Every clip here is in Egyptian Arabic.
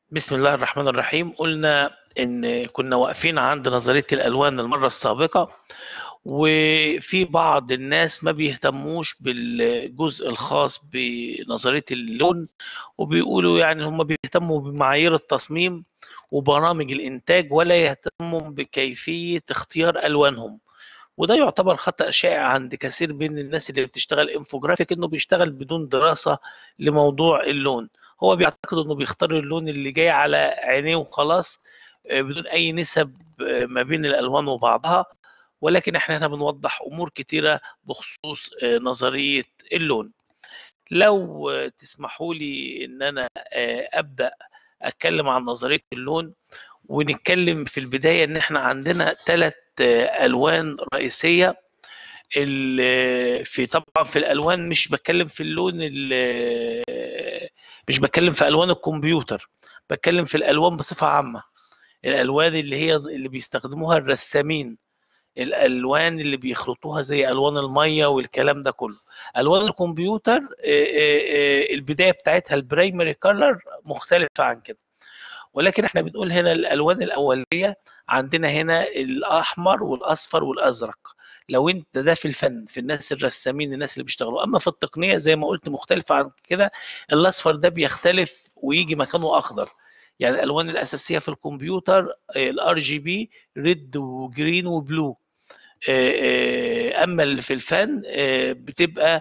بسم الله الرحمن الرحيم قلنا ان كنا واقفين عند نظريه الالوان المره السابقه وفي بعض الناس ما بيهتموش بالجزء الخاص بنظريه اللون وبيقولوا يعني هم بيهتموا بمعايير التصميم وبرامج الانتاج ولا يهتموا بكيفيه اختيار الوانهم وده يعتبر خطأ شائع عند كثير من الناس اللي بتشتغل انفوجرافيك انه بيشتغل بدون دراسة لموضوع اللون هو بيعتقد انه بيختار اللون اللي جاي على عينيه وخلاص بدون اي نسب ما بين الالوان وبعضها ولكن احنا هنا بنوضح امور كتيرة بخصوص نظرية اللون لو تسمحوا لي ان انا ابدأ اتكلم عن نظرية اللون ونتكلم في البداية ان احنا عندنا ثلاث الوان رئيسيه في طبعا في الالوان مش بتكلم في اللون مش بتكلم في الوان الكمبيوتر بتكلم في الالوان بصفه عامه الالوان اللي هي اللي بيستخدموها الرسامين الالوان اللي بيخلطوها زي الوان الميه والكلام ده كله الوان الكمبيوتر البدايه بتاعتها البرايمري كولر مختلفه عن كده ولكن احنا بنقول هنا الالوان الاوليه عندنا هنا الاحمر والاصفر والازرق لو انت ده في الفن في الناس الرسامين الناس اللي بيشتغلوا اما في التقنيه زي ما قلت مختلفه عن كده الاصفر ده بيختلف ويجي مكانه اخضر يعني الالوان الاساسيه في الكمبيوتر الار جي بي ريد وجرين وبلو اما اللي في الفن بتبقى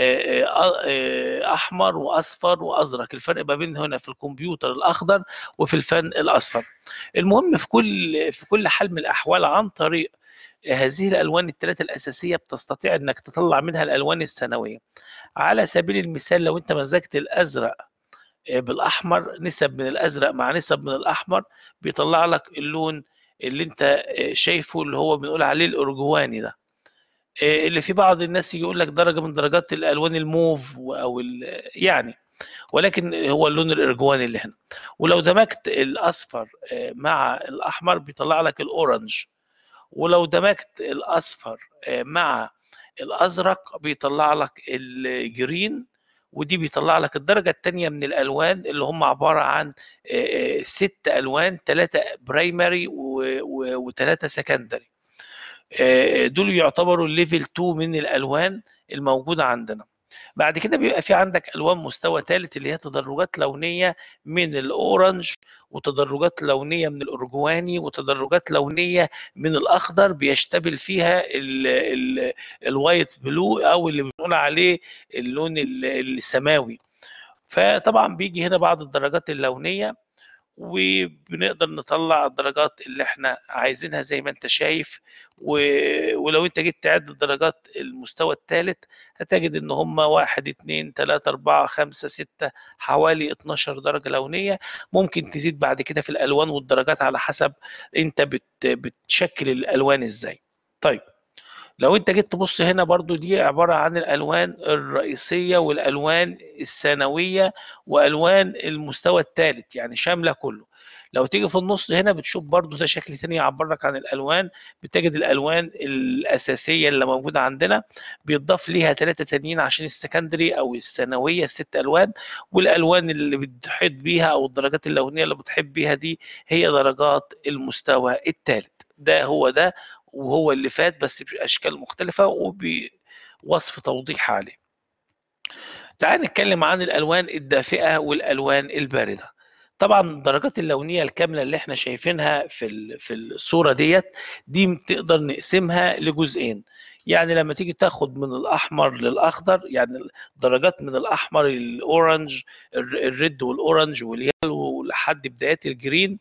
احمر واصفر وازرق الفرق ما بين هنا في الكمبيوتر الاخضر وفي الفن الاصفر المهم في كل في كل حال من الاحوال عن طريق هذه الالوان الثلاثه الاساسيه بتستطيع انك تطلع منها الالوان الثانويه على سبيل المثال لو انت مزجت الازرق بالاحمر نسب من الازرق مع نسب من الاحمر بيطلع لك اللون اللي انت شايفه اللي هو بنقول عليه الارجواني ده اللي في بعض الناس يقول لك درجه من درجات الالوان الموف او يعني ولكن هو اللون الارجواني اللي هنا ولو دمجت الاصفر مع الاحمر بيطلع لك الاورنج ولو دمجت الاصفر مع الازرق بيطلع لك الجرين ودي بيطلع لك الدرجة الثانية من الألوان اللي هم عبارة عن ست ألوان ثلاثة برايمري وثلاثة سكندري دول يعتبروا الليفل 2 من الألوان الموجودة عندنا بعد كده بيبقى في عندك ألوان مستوى ثالث اللي هي تدرجات لونية من الأورنج وتدرجات لونية من الأرجواني وتدرجات لونية من الأخضر بيشتبل فيها ال ال الوايت بلو أو اللي بنقول عليه اللون السماوي فطبعا بيجي هنا بعض الدرجات اللونية وبنقدر نطلع الدرجات اللي احنا عايزينها زي ما انت شايف و... ولو انت جيت تعد الدرجات المستوى الثالث هتجد ان هم واحد اتنين تلاتة اربعة خمسة ستة حوالي 12 درجة لونية ممكن تزيد بعد كده في الالوان والدرجات على حسب انت بت... بتشكل الالوان ازاي طيب لو انت جيت تبص هنا برضو دي عبارة عن الألوان الرئيسية والألوان الثانوية وألوان المستوى الثالث يعني شاملة كله لو تيجي في النص هنا بتشوف برضو ده شكل تاني يعبر لك عن الألوان بتجد الألوان الأساسية اللي موجودة عندنا بيضاف ليها ثلاثة تانيين عشان السكندري أو الثانوية الست ألوان والألوان اللي بتحيط بيها أو الدرجات اللونية اللي بتحيط بيها دي هي درجات المستوى الثالث ده هو ده وهو اللي فات بس باشكال مختلفه وبوصف توضيح عليه تعال نتكلم عن الالوان الدافئه والالوان البارده طبعا الدرجات اللونيه الكامله اللي احنا شايفينها في في الصوره ديت دي تقدر نقسمها لجزئين يعني لما تيجي تاخد من الاحمر للاخضر يعني درجات من الاحمر الاورنج الريد والاورنج واليالو لحد بدايات الجرين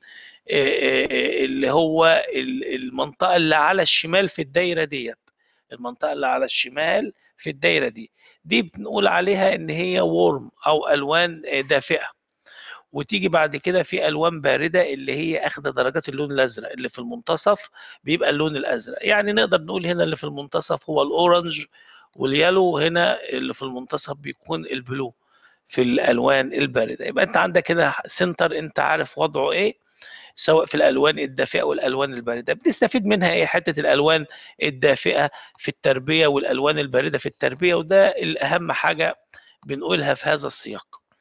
اللي هو المنطقه اللي على الشمال في الدايره ديت المنطقه اللي على الشمال في الدايره دي دي بنقول عليها ان هي وورم او الوان دافئه وتيجي بعد كده في الوان بارده اللي هي اخده درجات اللون الازرق اللي في المنتصف بيبقى اللون الازرق يعني نقدر نقول هنا اللي في المنتصف هو الاورنج واليالو هنا اللي في المنتصف بيكون البلو في الالوان البارده يبقى انت عندك هنا سنتر انت عارف وضعه ايه سواء في الالوان الدافئه والالوان البارده بتستفيد منها ايه حته الالوان الدافئه في التربيه والالوان البارده في التربيه وده الاهم حاجه بنقولها في هذا السياق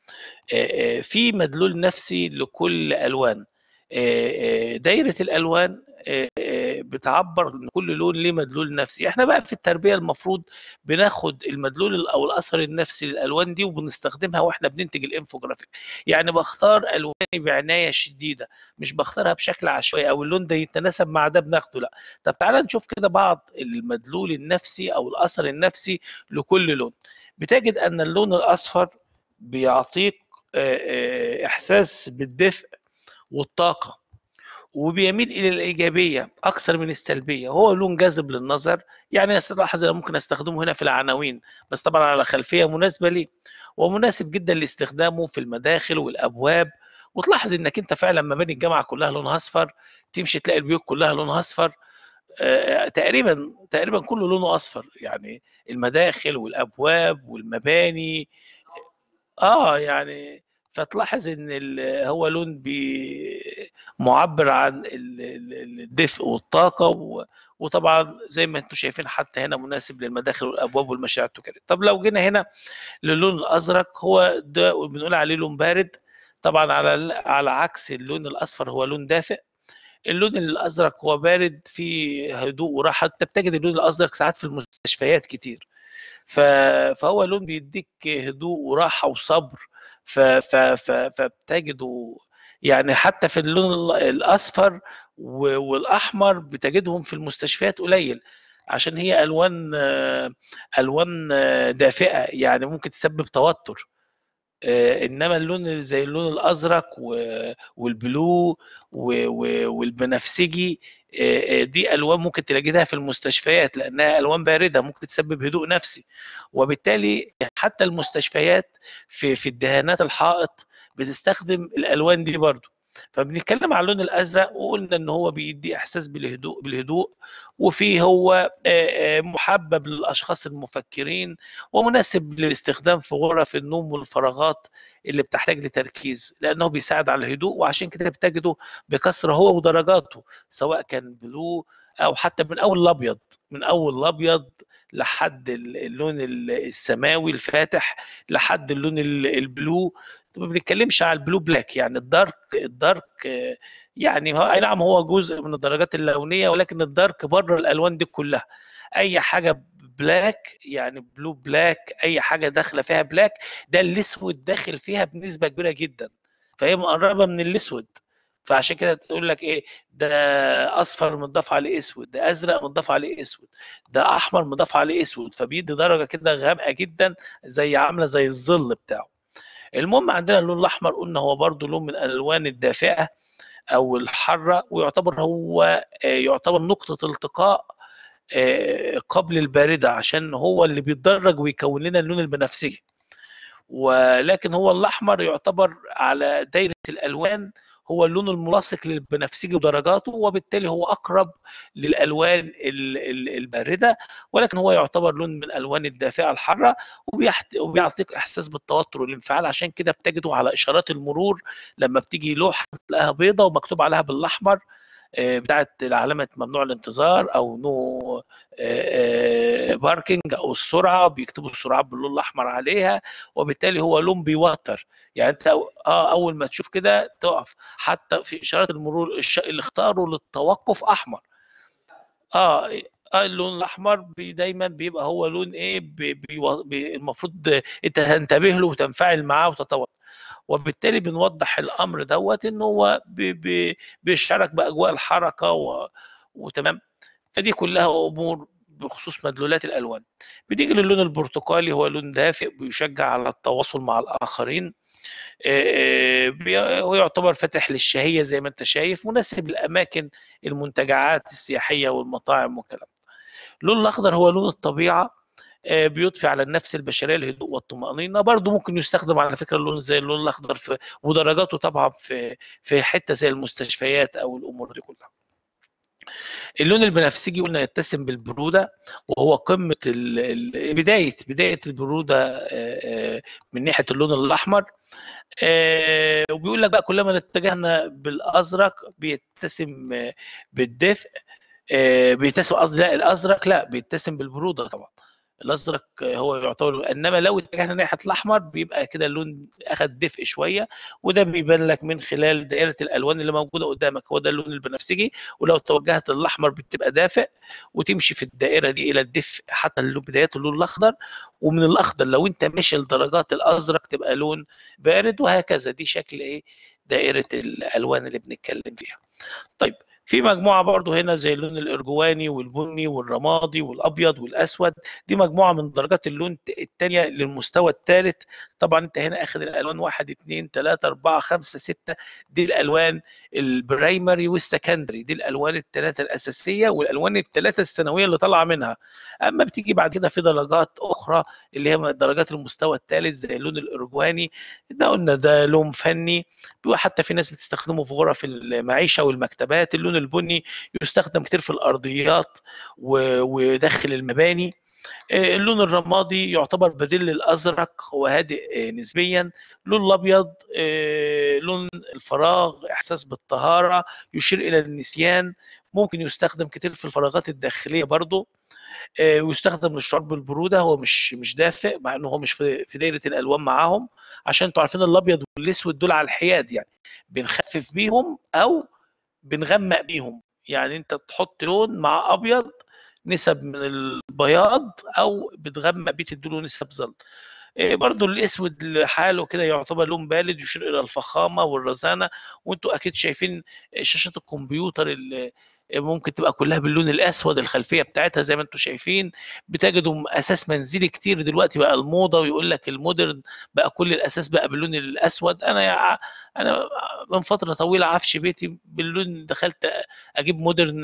في مدلول نفسي لكل الوان دايره الالوان بتعبر ان كل لون ليه مدلول نفسي احنا بقى في التربيه المفروض بناخد المدلول او الاثر النفسي للالوان دي وبنستخدمها واحنا بننتج الانفوجرافيك يعني بختار الواني بعنايه شديده مش بختارها بشكل عشوائي او اللون ده يتناسب مع ده بناخده لا طب تعالى نشوف كده بعض المدلول النفسي او الاثر النفسي لكل لون بتجد ان اللون الاصفر بيعطيك احساس بالدفء والطاقه وبيميل الى الايجابيه اكثر من السلبيه هو لون جاذب للنظر يعني لاحظ انا ممكن استخدمه هنا في العناوين بس طبعا على خلفيه مناسبه ليه ومناسب جدا لاستخدامه في المداخل والابواب وتلاحظ انك انت فعلا مباني الجامعه كلها لونها اصفر تمشي تلاقي البيوت كلها لونها اصفر آه تقريبا تقريبا كله لونه اصفر يعني المداخل والابواب والمباني اه يعني فتلاحظ ان هو لون بي معبر عن الدفء والطاقه وطبعا زي ما انتم شايفين حتى هنا مناسب للمداخل والابواب والمشاريع التجاريه طب لو جينا هنا للون الازرق هو ده بنقول عليه لون بارد طبعا على على عكس اللون الاصفر هو لون دافئ اللون الازرق هو بارد فيه هدوء وراحه انت بتجد اللون الازرق ساعات في المستشفيات كتير فهو لون بيديك هدوء وراحه وصبر فبتجده يعني حتى في اللون الاصفر والاحمر بتجدهم في المستشفيات قليل عشان هي الوان الوان دافئه يعني ممكن تسبب توتر انما اللون زي اللون الازرق والبلو والبنفسجي دي الوان ممكن تلاقيها في المستشفيات لانها الوان بارده ممكن تسبب هدوء نفسي وبالتالي حتى المستشفيات في في الدهانات الحائط بتستخدم الالوان دي برضو فبنتكلم على اللون الازرق وقلنا ان هو بيدي احساس بالهدوء بالهدوء وفيه هو محبب للاشخاص المفكرين ومناسب للاستخدام في غرف النوم والفراغات اللي بتحتاج لتركيز لانه بيساعد على الهدوء وعشان كده بتجده بكثره هو ودرجاته سواء كان بلو او حتى من اول الابيض من اول الابيض لحد اللون السماوي الفاتح لحد اللون البلو ما بنتكلمش على البلو بلاك يعني الدارك الدارك يعني اي نعم هو جزء من الدرجات اللونيه ولكن الدارك بره الالوان دي كلها اي حاجه بلاك يعني بلو بلاك اي حاجه داخله فيها بلاك ده الاسود داخل فيها بنسبه كبيره جدا فهي مقربه من الاسود فعشان كده تقول لك ايه ده اصفر مضاف عليه اسود ده ازرق مضاف عليه اسود ده احمر مضاف عليه اسود فبيدي درجه كده غامقه جدا زي عامله زي الظل بتاعه المهم عندنا اللون الاحمر قلنا هو برضو لون من الالوان الدافئه او الحاره ويعتبر هو يعتبر نقطه التقاء قبل البارده عشان هو اللي بيتدرج ويكون لنا اللون البنفسجي ولكن هو الاحمر يعتبر على دايره الالوان هو اللون الملاصق للبنفسجي ودرجاته وبالتالي هو اقرب للالوان البارده ولكن هو يعتبر لون من الالوان الدافئه الحاره وبيعطيك احساس بالتوتر والانفعال عشان كده بتجده على اشارات المرور لما بتيجي لوحه بتلاقيها بيضه ومكتوب عليها بالاحمر بتاعت علامة ممنوع الانتظار أو نو باركينج أو السرعة بيكتبوا السرعات باللون الأحمر عليها وبالتالي هو لون بيوتر يعني أنت آه أول ما تشوف كده تقف حتى في إشارات المرور اللي اختاروا للتوقف أحمر آه اللون الاحمر بي دايما بيبقى هو لون ايه بي بي المفروض انت تنتبه له وتنفعل معاه وتتوتر وبالتالي بنوضح الامر دوت ان هو بي بي بيشعرك باجواء الحركه و... وتمام فدي كلها امور بخصوص مدلولات الالوان بنيجي للون البرتقالي هو لون دافئ بيشجع على التواصل مع الاخرين هو يعتبر فاتح للشهيه زي ما انت شايف مناسب للاماكن المنتجعات السياحيه والمطاعم والكلام اللون الاخضر هو لون الطبيعه بيضفي على النفس البشريه الهدوء والطمانينه برضه ممكن يستخدم على فكره اللون زي اللون الاخضر في ودرجاته طبعا في في حته زي المستشفيات او الامور دي كلها اللون البنفسجي قلنا يتسم بالبروده وهو قمه ال بدايه بدايه البروده من ناحيه اللون الاحمر وبيقول لك بقى كلما اتجهنا بالازرق بيتسم بالدفء بيتسم قصدي لا الازرق لا بيتسم بالبروده طبعا الازرق هو يعتبر انما لو اتجهنا ناحيه الاحمر بيبقى كده اللون اخد دفء شويه وده بيبان لك من خلال دائره الالوان اللي موجوده قدامك هو ده اللون البنفسجي ولو توجهت للاحمر بتبقى دافئ وتمشي في الدائره دي الى الدفء حتى بدايات اللون الاخضر ومن الاخضر لو انت ماشي لدرجات الازرق تبقى لون بارد وهكذا دي شكل ايه دائره الالوان اللي بنتكلم فيها طيب في مجموعه برضو هنا زي اللون الارجواني والبني والرمادي والابيض والاسود دي مجموعه من درجات اللون الثانيه للمستوى الثالث طبعا انت هنا اخذ الالوان 1 2 3 4 5 6 دي الالوان البرايمري والسكندري دي الالوان الثلاثه الاساسيه والالوان الثلاثه الثانويه اللي طالعه منها اما بتيجي بعد كده في درجات اخرى اللي هي درجات المستوى الثالث زي اللون الارجواني ده قلنا ده لون فني حتى في ناس بتستخدمه في غرف المعيشه والمكتبات اللون البني يستخدم كتير في الارضيات وداخل المباني اللون الرمادي يعتبر بديل للازرق هو هادئ نسبيا اللون الابيض لون الفراغ احساس بالطهاره يشير الى النسيان ممكن يستخدم كتير في الفراغات الداخليه برضه ويستخدم للشعور بالبروده هو مش مش دافئ مع انه هو مش في دايره الالوان معاهم عشان انتوا عارفين الابيض والاسود دول على الحياد يعني بنخفف بيهم او بنغمق بيهم يعني انت تحط لون مع ابيض نسب من البياض او بتغمق بيه تديله نسب ظل برضو الاسود لحاله كده يعتبر لون بارد يشير الى الفخامه والرزانه وانتوا اكيد شايفين شاشه الكمبيوتر اللي ممكن تبقى كلها باللون الاسود الخلفيه بتاعتها زي ما انتم شايفين بتجدوا اساس منزلي كتير دلوقتي بقى الموضه ويقول لك المودرن بقى كل الاساس بقى باللون الاسود انا انا من فتره طويله عفش بيتي باللون دخلت اجيب مودرن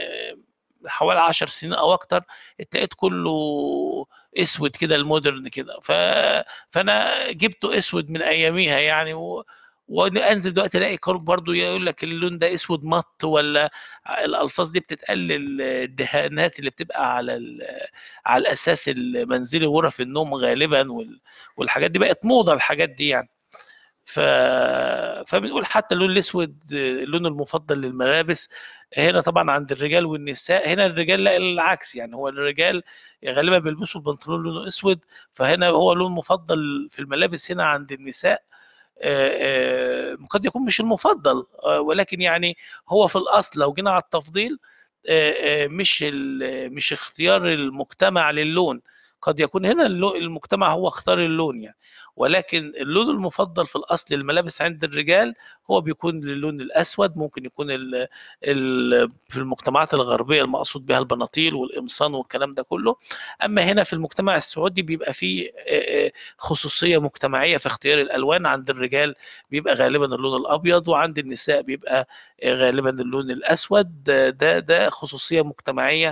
حوالي 10 سنين او اكتر اتلاقيت كله اسود كده المودرن كده ف... فانا جبته اسود من اياميها يعني و... وانزل دلوقتي الاقي كارب برضو يقول لك اللون ده اسود مط ولا الالفاظ دي بتتقلل الدهانات اللي بتبقى على على الاساس المنزلي غرف النوم غالبا والحاجات دي بقت موضه الحاجات دي يعني ف... فبنقول حتى اللون الاسود اللون المفضل للملابس هنا طبعا عند الرجال والنساء هنا الرجال لا العكس يعني هو الرجال غالبا بيلبسوا البنطلون لونه اسود فهنا هو لون مفضل في الملابس هنا عند النساء قد يكون مش المفضل ولكن يعني هو في الاصل لو جينا على التفضيل مش مش اختيار المجتمع للون قد يكون هنا المجتمع هو اختار اللون يعني ولكن اللون المفضل في الاصل الملابس عند الرجال هو بيكون اللون الاسود ممكن يكون ال ال في المجتمعات الغربيه المقصود بها البناطيل والقمصان والكلام ده كله اما هنا في المجتمع السعودي بيبقى فيه خصوصيه مجتمعيه في اختيار الالوان عند الرجال بيبقى غالبا اللون الابيض وعند النساء بيبقى غالبا اللون الاسود ده ده خصوصيه مجتمعيه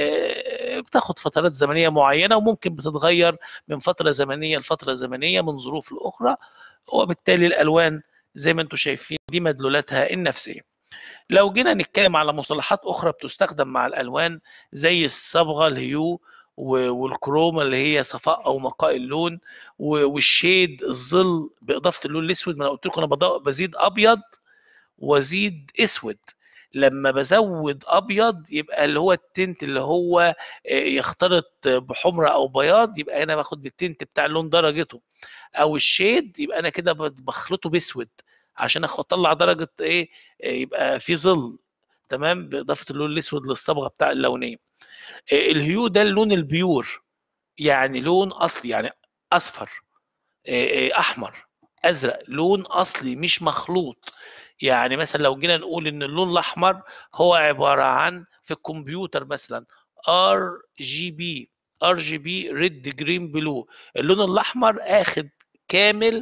بتاخد فترات زمنيه معينه وممكن بتتغير من فتره زمنيه لفتره زمنيه من ظروف لاخرى وبالتالي الالوان زي ما انتم شايفين دي مدلولاتها النفسيه لو جينا نتكلم على مصطلحات اخرى بتستخدم مع الالوان زي الصبغه الهيو والكروما اللي هي صفاء او نقاء اللون والشيد الظل باضافه اللون الاسود ما انا قلت لكم انا بزيد ابيض وازيد اسود لما بزود ابيض يبقى اللي هو التنت اللي هو يختلط بحمرة او بياض يبقى انا باخد بالتنت بتاع اللون درجته او الشيد يبقى انا كده بخلطه باسود عشان اطلع درجه ايه يبقى في ظل تمام باضافه اللون الاسود للصبغه بتاع اللونيه الهيو ده اللون البيور يعني لون اصلي يعني اصفر احمر ازرق لون اصلي مش مخلوط يعني مثلا لو جينا نقول ان اللون الاحمر هو عباره عن في الكمبيوتر مثلا ار جي بي ار جي بي ريد جرين بلو اللون الاحمر اخد كامل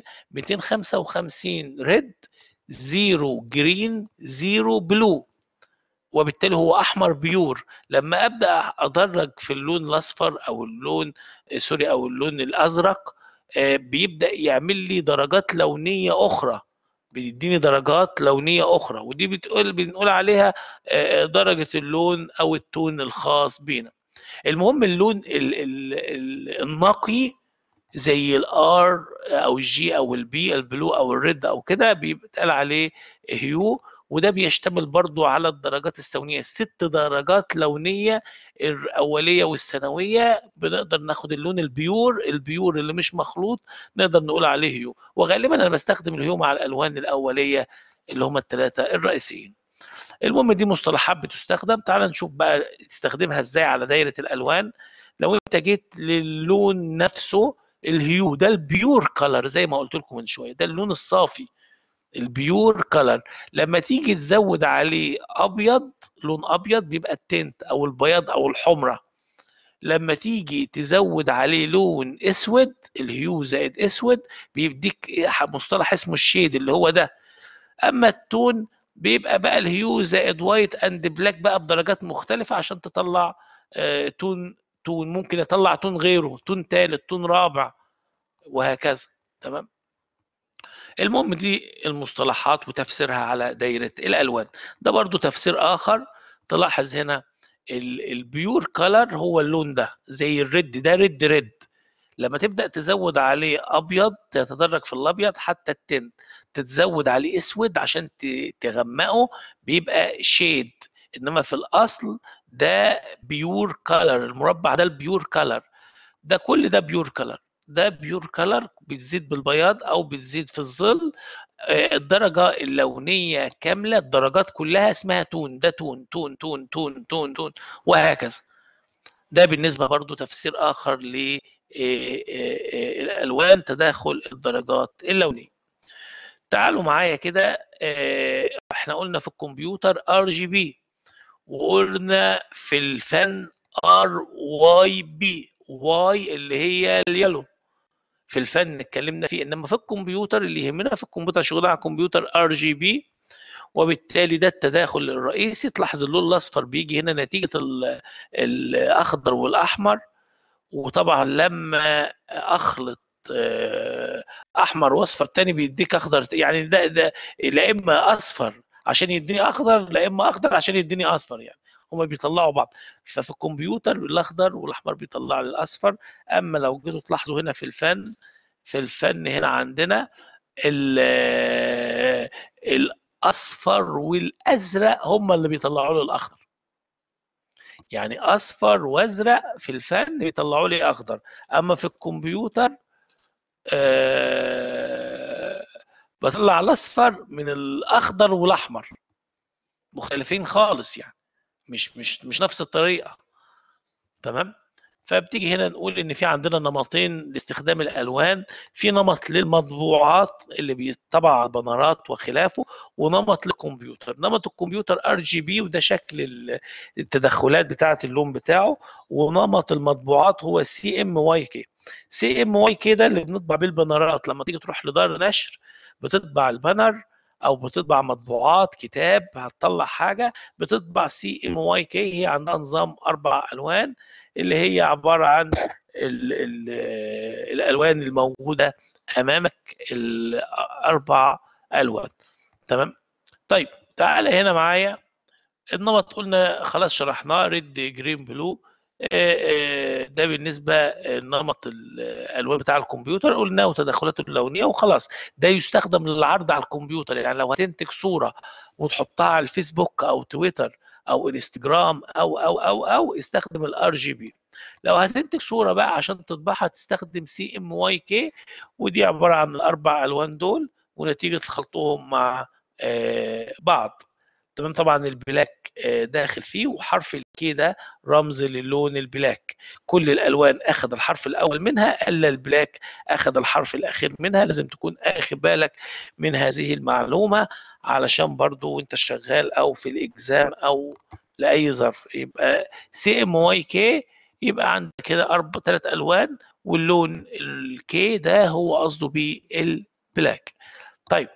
255 ريد زيرو جرين زيرو بلو وبالتالي هو احمر بيور لما ابدا ادرج في اللون الاصفر او اللون سوري او اللون الازرق بيبدا يعمل لي درجات لونيه اخرى بيديني درجات لونيه اخرى ودي بتقول بنقول عليها درجه اللون او التون الخاص بينا المهم اللون ال ال النقي زي الار او الجي او البي البلو او الريد او كده بيتقال عليه هيو وده بيشتمل برضو على الدرجات الثانويه ست درجات لونيه الاوليه والثانويه بنقدر ناخد اللون البيور البيور اللي مش مخلوط نقدر نقول عليه هيو وغالبا انا بستخدم الهيو مع الالوان الاوليه اللي هم الثلاثه الرئيسيين المهم دي مصطلحات بتستخدم تعال نشوف بقى تستخدمها ازاي على دايره الالوان لو انت جيت للون نفسه الهيو ده البيور كلر زي ما قلت لكم من شويه ده اللون الصافي البيور كلر لما تيجي تزود عليه ابيض لون ابيض بيبقى التنت او البياض او الحمره لما تيجي تزود عليه لون اسود الهيو زائد اسود بيديك مصطلح اسمه الشيد اللي هو ده اما التون بيبقى بقى الهيو زائد وايت اند بلاك بقى بدرجات مختلفه عشان تطلع آه تون تون ممكن يطلع تون غيره تون ثالث تون رابع وهكذا تمام المهم دي المصطلحات وتفسيرها على دايرة الألوان ده برضو تفسير آخر تلاحظ هنا البيور كلر هو اللون ده زي الريد ده ريد ريد لما تبدأ تزود عليه أبيض تتدرج في الأبيض حتى التنت تتزود عليه أسود عشان تغمقه بيبقى شيد إنما في الأصل ده بيور كلر المربع ده البيور كلر ده كل ده بيور كلر ده بيور كلر بتزيد بالبياض او بتزيد في الظل الدرجه اللونيه كامله الدرجات كلها اسمها تون ده تون تون تون تون تون تون وهكذا ده بالنسبه برضو تفسير اخر للالوان تداخل الدرجات اللونيه تعالوا معايا كده احنا قلنا في الكمبيوتر ار جي بي وقلنا في الفن ار واي بي واي اللي هي اليلو في الفن اتكلمنا فيه انما في الكمبيوتر اللي يهمنا في الكمبيوتر شغلنا على الكمبيوتر ار جي بي وبالتالي ده التداخل الرئيسي تلاحظ اللون الاصفر بيجي هنا نتيجه الاخضر والاحمر وطبعا لما اخلط احمر واصفر تاني بيديك اخضر يعني ده ده لا اما اصفر عشان يديني اخضر لا اما اخضر عشان يديني اصفر يعني هما بيطلعوا بعض ففي الكمبيوتر الاخضر والاحمر بيطلع لي الاصفر اما لو جيتوا تلاحظوا هنا في الفن في الفن هنا عندنا الاصفر والازرق هما اللي بيطلعوا لي الاخضر يعني اصفر وازرق في الفن بيطلعوا لي اخضر اما في الكمبيوتر أه بطلع الاصفر من الاخضر والاحمر مختلفين خالص يعني مش مش مش نفس الطريقه تمام فبتيجي هنا نقول ان في عندنا نمطين لاستخدام الالوان في نمط للمطبوعات اللي بيطبع على البنرات وخلافه ونمط للكمبيوتر نمط الكمبيوتر ار جي بي وده شكل التدخلات بتاعه اللون بتاعه ونمط المطبوعات هو سي ام واي كي سي ام واي كي ده اللي بنطبع بيه البنرات لما تيجي تروح لدار نشر بتطبع البنر او بتطبع مطبوعات كتاب هتطلع حاجه بتطبع سي ام واي كي هي عندها نظام اربع الوان اللي هي عباره عن ال ال الالوان الموجوده امامك الاربع الوان تمام طيب تعالى هنا معايا النمط قلنا خلاص شرحناه ريد جرين بلو ده بالنسبه نمط الالوان بتاع الكمبيوتر قلنا وتدخلاته اللونيه وخلاص ده يستخدم للعرض على الكمبيوتر يعني لو هتنتج صوره وتحطها على الفيسبوك او تويتر او انستجرام او او او او استخدم الار جي بي لو هتنتج صوره بقى عشان تطبعها تستخدم سي ام واي كي ودي عباره عن الاربع الوان دول ونتيجه خلطهم مع بعض تمام طبعا البلاك داخل فيه وحرف الكي ده رمز للون البلاك كل الالوان اخذ الحرف الاول منها الا البلاك اخذ الحرف الاخير منها لازم تكون اخد بالك من هذه المعلومه علشان برضو وانت شغال او في الاجزام او لاي ظرف يبقى سي ام واي كي يبقى عندك كده اربع ثلاث الوان واللون الكي ده هو قصده بيه البلاك طيب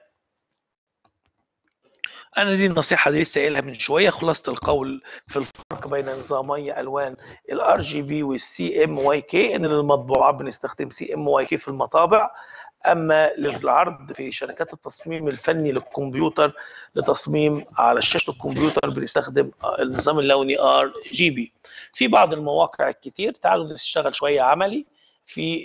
انا دي النصيحه دي لسه قايلها من شويه خلاصه القول في الفرق بين نظامي الوان الار جي بي والسي ام واي كي ان للمطبوعات بنستخدم سي ام واي كي في المطابع اما للعرض في شركات التصميم الفني للكمبيوتر لتصميم على شاشه الكمبيوتر بنستخدم النظام اللوني ار جي بي في بعض المواقع الكتير تعالوا نشتغل شويه عملي في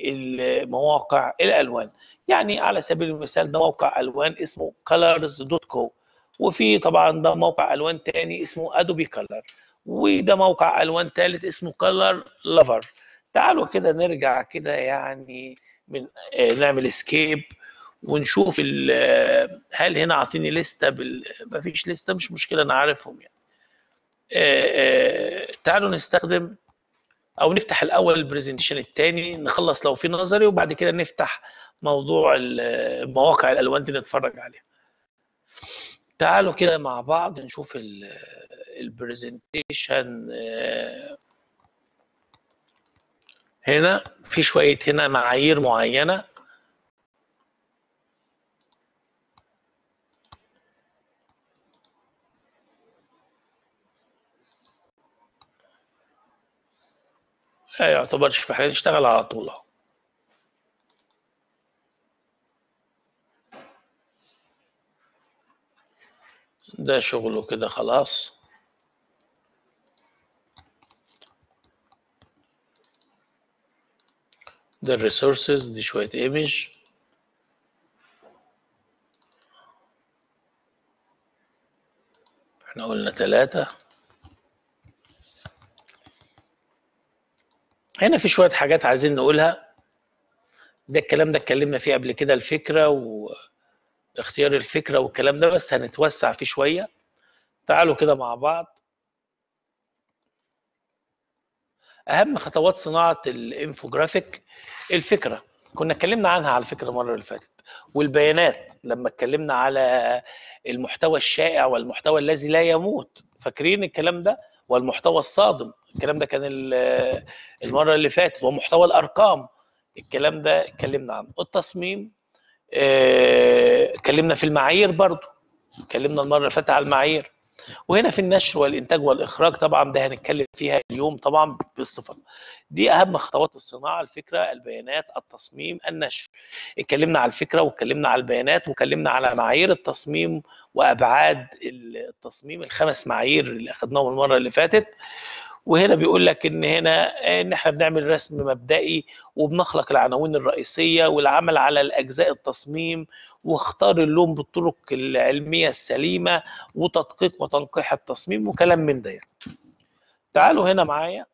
مواقع الالوان يعني على سبيل المثال ده موقع الوان اسمه colors.co وفي طبعا ده موقع الوان تاني اسمه ادوبي كلر وده موقع الوان ثالث اسمه كلر لافر تعالوا كده نرجع كده يعني من آه، نعمل اسكيب ونشوف ال- هل هنا عاطيني لسته بال... مفيش لسته مش مشكله انا عارفهم يعني آه، آه، تعالوا نستخدم او نفتح الاول البرزنتيشن الثاني نخلص لو في نظري وبعد كده نفتح موضوع ال- مواقع الالوان دي نتفرج عليها تعالوا كده مع بعض نشوف البرزنتيشن هنا في شويه هنا معايير معينه ما يعتبرش في حاجه نشتغل على طول اهو ده شغله كده خلاص ده الريسورسز دي شوية ايمج احنا قلنا ثلاثة هنا في شوية حاجات عايزين نقولها ده الكلام ده اتكلمنا فيه قبل كده الفكرة واختيار الفكرة والكلام ده بس هنتوسع فيه شوية تعالوا كده مع بعض اهم خطوات صناعه الانفوجرافيك الفكره كنا اتكلمنا عنها على فكره المره اللي فاتت والبيانات لما اتكلمنا على المحتوى الشائع والمحتوى الذي لا يموت فاكرين الكلام ده والمحتوى الصادم الكلام ده كان ال- المره اللي فاتت ومحتوى الارقام الكلام ده اتكلمنا عنه التصميم آه، اتكلمنا في المعايير برضو اتكلمنا المره اللي فاتت على المعايير وهنا في النشر والانتاج والاخراج طبعا ده هنتكلم فيها اليوم طبعا باستفاضه دي اهم خطوات الصناعه الفكره البيانات التصميم النشر اتكلمنا على الفكره واتكلمنا على البيانات واتكلمنا على معايير التصميم وابعاد التصميم الخمس معايير اللي اخذناهم المره اللي فاتت وهنا بيقول لك ان هنا ان احنا بنعمل رسم مبدئي وبنخلق العناوين الرئيسيه والعمل على الاجزاء التصميم واختار اللون بالطرق العلميه السليمه وتدقيق وتنقيح التصميم وكلام من ده يعني. تعالوا هنا معايا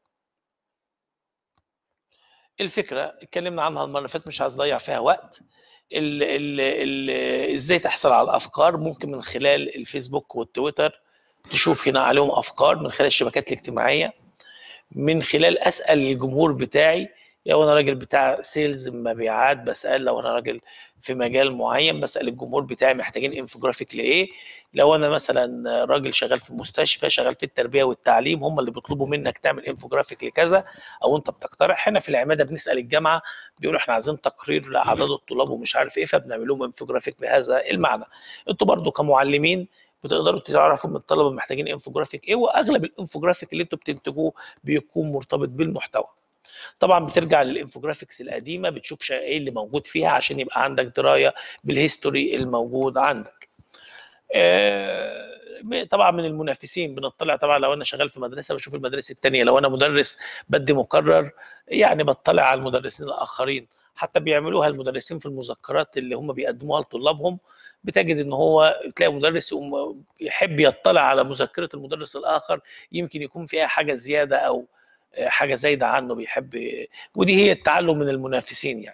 الفكره اتكلمنا عنها المره اللي فاتت مش عايز اضيع فيها وقت ال ال ال ازاي تحصل على الافكار ممكن من خلال الفيسبوك والتويتر تشوف هنا عليهم افكار من خلال الشبكات الاجتماعيه من خلال اسال الجمهور بتاعي لو انا راجل بتاع سيلز مبيعات بسال لو انا راجل في مجال معين بسال الجمهور بتاعي محتاجين انفوجرافيك لايه لو انا مثلا راجل شغال في مستشفى شغال في التربيه والتعليم هم اللي بيطلبوا منك تعمل انفوجرافيك لكذا او انت بتقترح هنا في العماده بنسال الجامعه بيقولوا احنا عايزين تقرير لاعداد الطلاب ومش عارف ايه فبنعمل لهم انفوجرافيك بهذا المعنى انتوا برضو كمعلمين بتقدروا تعرفوا من الطلبه محتاجين انفوجرافيك ايه واغلب الانفوجرافيك اللي انتوا بتنتجوه بيكون مرتبط بالمحتوى طبعا بترجع للانفوجرافيكس القديمه بتشوف شا- ايه اللي موجود فيها عشان يبقى عندك درايه بالهيستوري الموجود عندك آه، طبعا من المنافسين بنطلع طبعا لو انا شغال في مدرسه بشوف المدرسه الثانيه لو انا مدرس بدي مقرر يعني بطلع على المدرسين الاخرين حتى بيعملوها المدرسين في المذكرات اللي هم بيقدموها لطلابهم بتجد ان هو تلاقي مدرس يقوم يحب يطلع على مذكره المدرس الاخر يمكن يكون فيها حاجه زياده او حاجه زايده عنه بيحب ودي هي التعلم من المنافسين يعني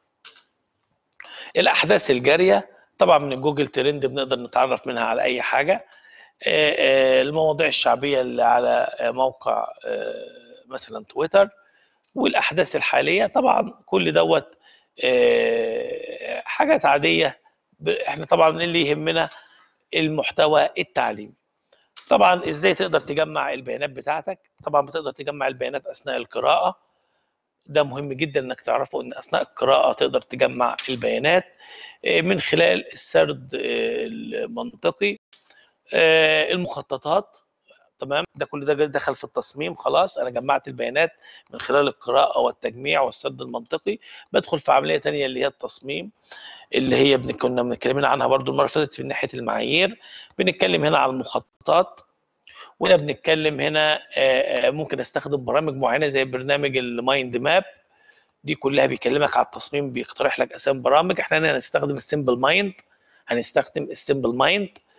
الاحداث الجاريه طبعا من جوجل ترند بنقدر نتعرف منها على اي حاجه آه، آه، المواضيع الشعبيه اللي على آه، موقع آه، مثلا تويتر والاحداث الحاليه طبعا كل دوت آه، حاجات عاديه ب- احنا طبعا اللي يهمنا المحتوى التعليمي طبعا ازاي تقدر تجمع البيانات بتاعتك طبعا بتقدر تجمع البيانات اثناء القراءه ده مهم جدا انك تعرفه ان اثناء القراءه تقدر تجمع البيانات آه، من خلال السرد آه، المنطقي آه، المخططات تمام ده كل ده دخل في التصميم خلاص انا جمعت البيانات من خلال القراءه والتجميع والسرد المنطقي بدخل في عمليه تانية اللي هي التصميم اللي هي بن- كنا بنتكلم عنها برضو المره اللي فاتت في ناحيه المعايير بنتكلم هنا على المخططات وهنا بنتكلم هنا آه، آه، ممكن استخدم برامج معينه زي برنامج المايند ماب دي كلها بيكلمك على التصميم بيقترح لك اسامي برامج احنا هنا هنستخدم السمبل مايند هنستخدم السمبل مايند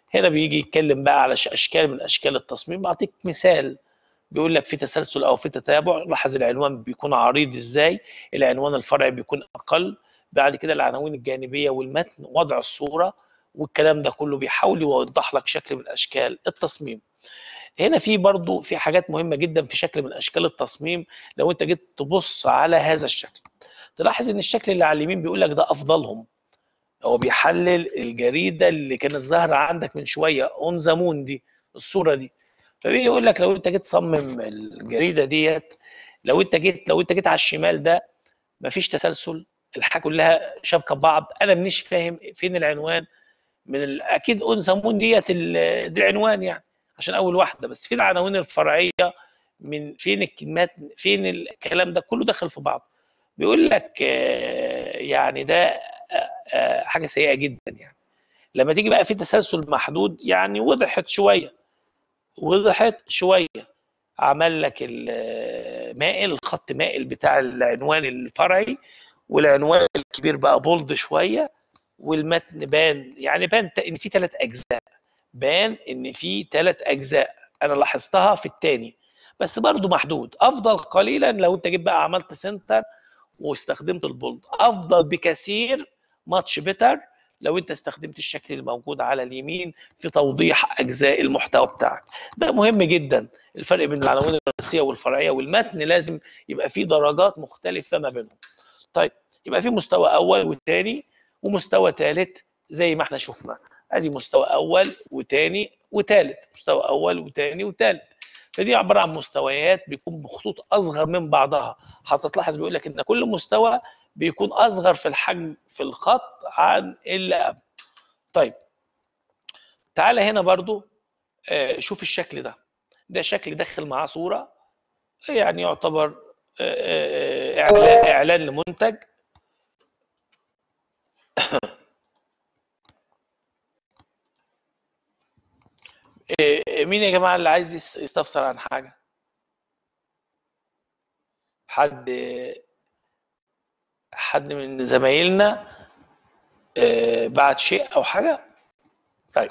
هنا بيجي يتكلم بقى على اشكال من اشكال التصميم بعطيك مثال بيقول لك في تسلسل او في تتابع لاحظ العنوان بيكون عريض ازاي العنوان الفرعي بيكون اقل بعد كده العناوين الجانبيه والمتن وضع الصوره والكلام ده كله بيحاول يوضح لك شكل من اشكال التصميم هنا في برضو في حاجات مهمه جدا في شكل من اشكال التصميم لو انت جيت تبص على هذا الشكل تلاحظ ان الشكل اللي على اليمين بيقول لك ده افضلهم هو بيحلل الجريده اللي كانت ظاهره عندك من شويه اون ذا مون دي الصوره دي فبيجي يقول لك لو انت جيت تصمم الجريده ديت لو انت جيت لو انت جيت على الشمال ده مفيش تسلسل الحاجه كلها شابكه ببعض انا مش فاهم فين العنوان من ال... اكيد اون ذا مون ديت ال... دي العنوان يعني عشان اول واحده بس فين العناوين الفرعيه من فين الكلمات فين الكلام ده كله داخل في بعض بيقول لك يعني ده حاجه سيئه جدا يعني لما تيجي بقى في تسلسل محدود يعني وضحت شويه وضحت شويه عمل لك المائل الخط مائل بتاع العنوان الفرعي والعنوان الكبير بقى بولد شويه والمتن بان يعني بان ان في ثلاث اجزاء بان ان في ثلاث اجزاء انا لاحظتها في الثاني بس برضو محدود افضل قليلا لو انت جيت بقى عملت سنتر واستخدمت البولد افضل بكثير ماتش بيتر لو انت استخدمت الشكل الموجود على اليمين في توضيح اجزاء المحتوى بتاعك ده مهم جدا الفرق بين العناوين الرئيسيه والفرعيه والمتن لازم يبقى في درجات مختلفه ما بينهم طيب يبقى في مستوى اول وثاني ومستوى ثالث زي ما احنا شفنا ادي مستوى اول وثاني وثالث مستوى اول وثاني وثالث فدي عباره عن مستويات بيكون بخطوط اصغر من بعضها حتى تلاحظ بيقول لك ان كل مستوى بيكون اصغر في الحجم في الخط عن اللي قبل طيب تعالى هنا برضو شوف الشكل ده ده شكل دخل معاه صوره يعني يعتبر اعلان لمنتج مين يا جماعه اللي عايز يستفسر عن حاجه حد حد من زمايلنا بعت شيء او حاجه طيب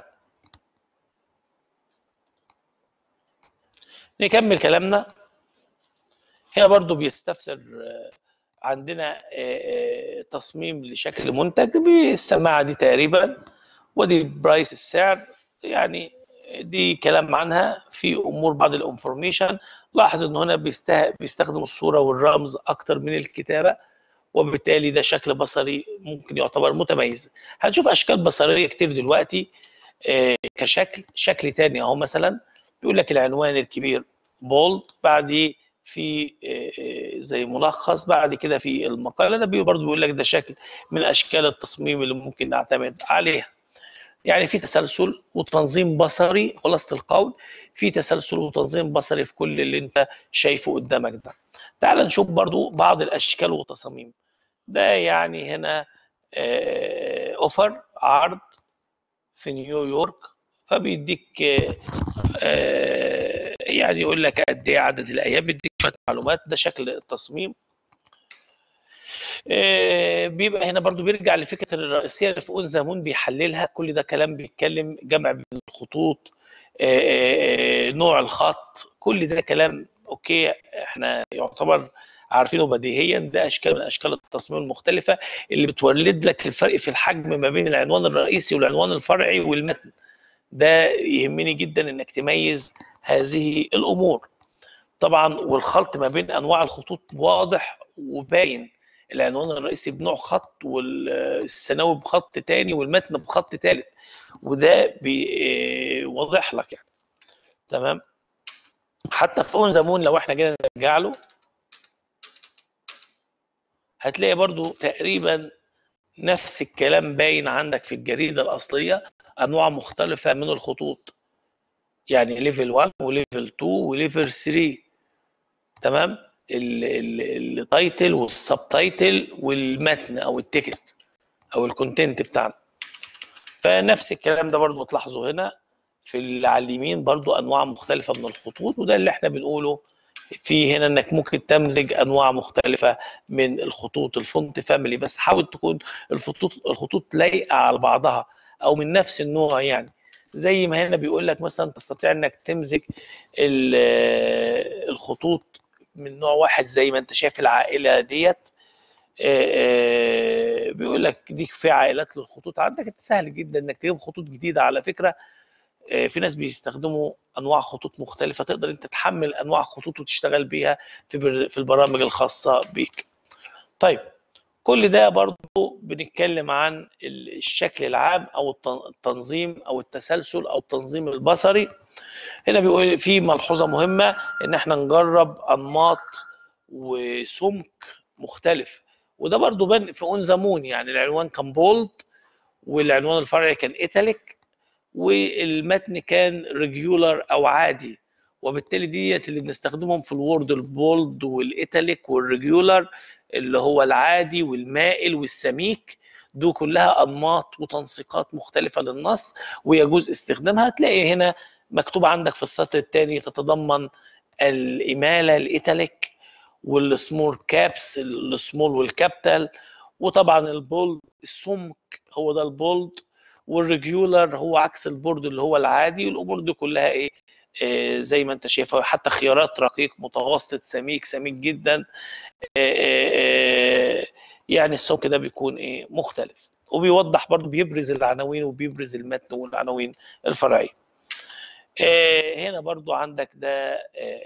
نكمل كلامنا هنا برضو بيستفسر عندنا تصميم لشكل منتج بالسماعه دي تقريبا ودي برايس السعر يعني دي كلام عنها في امور بعض الانفورميشن لاحظ ان هنا بيستخدم الصوره والرمز اكتر من الكتابه وبالتالي ده شكل بصري ممكن يعتبر متميز هنشوف اشكال بصريه كتير دلوقتي كشكل شكل تاني اهو مثلا بيقول لك العنوان الكبير بولد بعد في زي ملخص بعد كده في المقاله ده برضه بيقول لك ده شكل من اشكال التصميم اللي ممكن نعتمد عليها يعني في تسلسل وتنظيم بصري خلاصه القول في تسلسل وتنظيم بصري في كل اللي انت شايفه قدامك ده تعال نشوف برضو بعض الاشكال والتصاميم ده يعني هنا اوفر عرض في نيويورك فبيديك يعني يقول لك قد ايه عدد الايام بيديك شويه معلومات ده شكل التصميم بيبقى هنا برضو بيرجع لفكره الرئيسيه اللي في اون زامون بيحللها كل ده كلام بيتكلم جمع بين الخطوط نوع الخط كل ده كلام اوكي احنا يعتبر عارفينه بديهيا ده اشكال من اشكال التصميم المختلفه اللي بتولد لك الفرق في الحجم ما بين العنوان الرئيسي والعنوان الفرعي والمتن ده يهمني جدا انك تميز هذه الامور طبعا والخلط ما بين انواع الخطوط واضح وباين العنوان الرئيسي بنوع خط والثانوي بخط تاني والمتن بخط تالت وده بيوضح لك يعني تمام حتى في اون زمون لو احنا جينا نرجع له هتلاقي برضو تقريبا نفس الكلام باين عندك في الجريده الاصليه انواع مختلفه من الخطوط يعني ليفل 1 وليفل 2 وليفل 3 تمام التايتل والسب تايتل والمتن او التكست او الكونتنت بتاعنا فنفس الكلام ده برضو تلاحظه هنا في اللي على اليمين برضو انواع مختلفه من الخطوط وده اللي احنا بنقوله في هنا انك ممكن تمزج انواع مختلفه من الخطوط الفونت فاميلي بس حاول تكون الخطوط الخطوط لايقه على بعضها او من نفس النوع يعني زي ما هنا بيقول لك مثلا تستطيع انك تمزج الخطوط من نوع واحد زي ما انت شايف العائله ديت بيقول لك دي كفايه عائلات للخطوط عندك انت سهل جدا انك تجيب خطوط جديده على فكره في ناس بيستخدموا انواع خطوط مختلفه تقدر انت تحمل انواع خطوط وتشتغل بيها في في البرامج الخاصه بيك طيب كل ده برضو بنتكلم عن الشكل العام او التنظيم او التسلسل او التنظيم البصري هنا بيقول في ملحوظه مهمه ان احنا نجرب انماط وسمك مختلف وده برضو بان في اون زمون يعني العنوان كان بولد والعنوان الفرعي كان ايتاليك والمتن كان ريجولار او عادي وبالتالي ديت اللي بنستخدمهم في الوورد البولد والايتاليك والريجولار اللي هو العادي والمائل والسميك دول كلها انماط وتنسيقات مختلفه للنص ويجوز استخدامها هتلاقي هنا مكتوب عندك في السطر الثاني تتضمن الاماله الايتاليك والسمول كابس السمول والكابيتال وطبعا البولد السمك هو ده البولد والريجولار هو عكس البورد اللي هو العادي والامور دي كلها ايه آه زي ما انت شايفها حتى خيارات رقيق متوسط سميك سميك جدا آه آه يعني السمك ده بيكون ايه مختلف وبيوضح برضو بيبرز العناوين وبيبرز المتن والعناوين الفرعيه هنا برضو عندك ده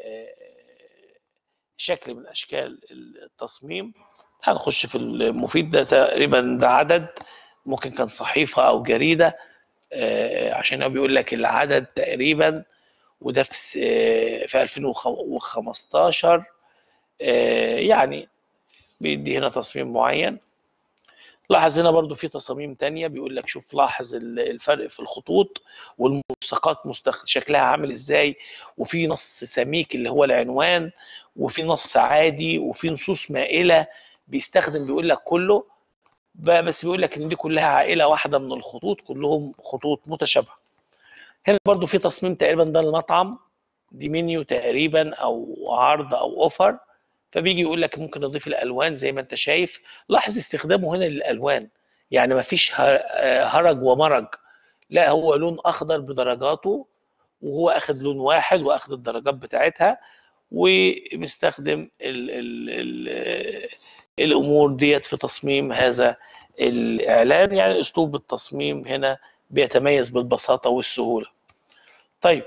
شكل من اشكال التصميم هنخش في المفيد ده تقريبا ده عدد ممكن كان صحيفه او جريده عشان هو بيقول لك العدد تقريبا وده في في 2015 يعني بيدي هنا تصميم معين لاحظ هنا برضو في تصاميم تانية بيقول لك شوف لاحظ الفرق في الخطوط والملصقات مستخ... شكلها عامل ازاي وفي نص سميك اللي هو العنوان وفي نص عادي وفي نصوص مائلة بيستخدم بيقول لك كله بس بيقول لك ان دي كلها عائلة واحدة من الخطوط كلهم خطوط متشابهة هنا برضو في تصميم تقريبا ده المطعم دي منيو تقريبا او عرض او اوفر فبيجي يقول لك ممكن نضيف الالوان زي ما انت شايف لاحظ استخدامه هنا للالوان يعني ما فيش هرج ومرج لا هو لون اخضر بدرجاته وهو اخد لون واحد واخد الدرجات بتاعتها ومستخدم ال ال ال الامور ديت في تصميم هذا الاعلان يعني اسلوب التصميم هنا بيتميز بالبساطه والسهوله طيب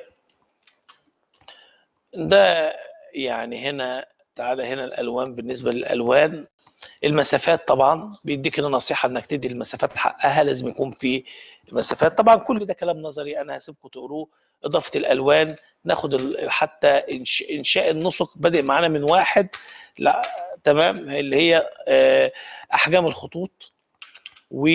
ده يعني هنا تعالى هنا الالوان بالنسبه للالوان المسافات طبعا بيديك هنا نصيحه انك تدي المسافات حقها لازم يكون في مسافات طبعا كل ده كلام نظري انا هسيبكم تقروه اضافه الالوان ناخد حتى انشاء النسق بادئ معانا من واحد لا تمام اللي هي احجام الخطوط و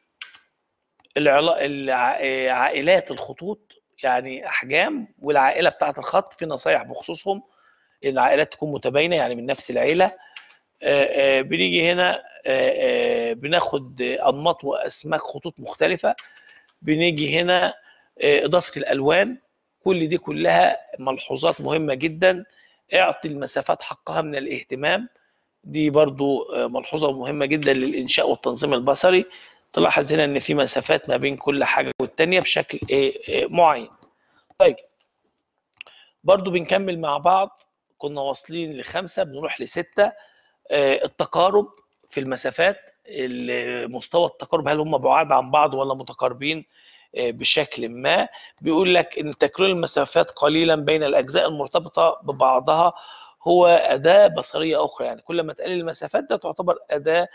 عائلات الخطوط يعني احجام والعائله بتاعه الخط في نصايح بخصوصهم العائلات تكون متباينه يعني من نفس العيله بنيجي هنا بناخد انماط واسماك خطوط مختلفه بنيجي هنا اضافه الالوان كل دي كلها ملحوظات مهمه جدا اعطي المسافات حقها من الاهتمام دي برضو ملحوظه مهمه جدا للانشاء والتنظيم البصري تلاحظ هنا ان في مسافات ما بين كل حاجه والتانيه بشكل معين طيب برضو بنكمل مع بعض كنا واصلين لخمسة بنروح لستة التقارب في المسافات مستوى التقارب هل هم بعاد عن بعض ولا متقاربين بشكل ما بيقول لك ان تكرير المسافات قليلا بين الاجزاء المرتبطه ببعضها هو اداه بصريه اخرى يعني كل ما تقلل المسافات ده تعتبر اداه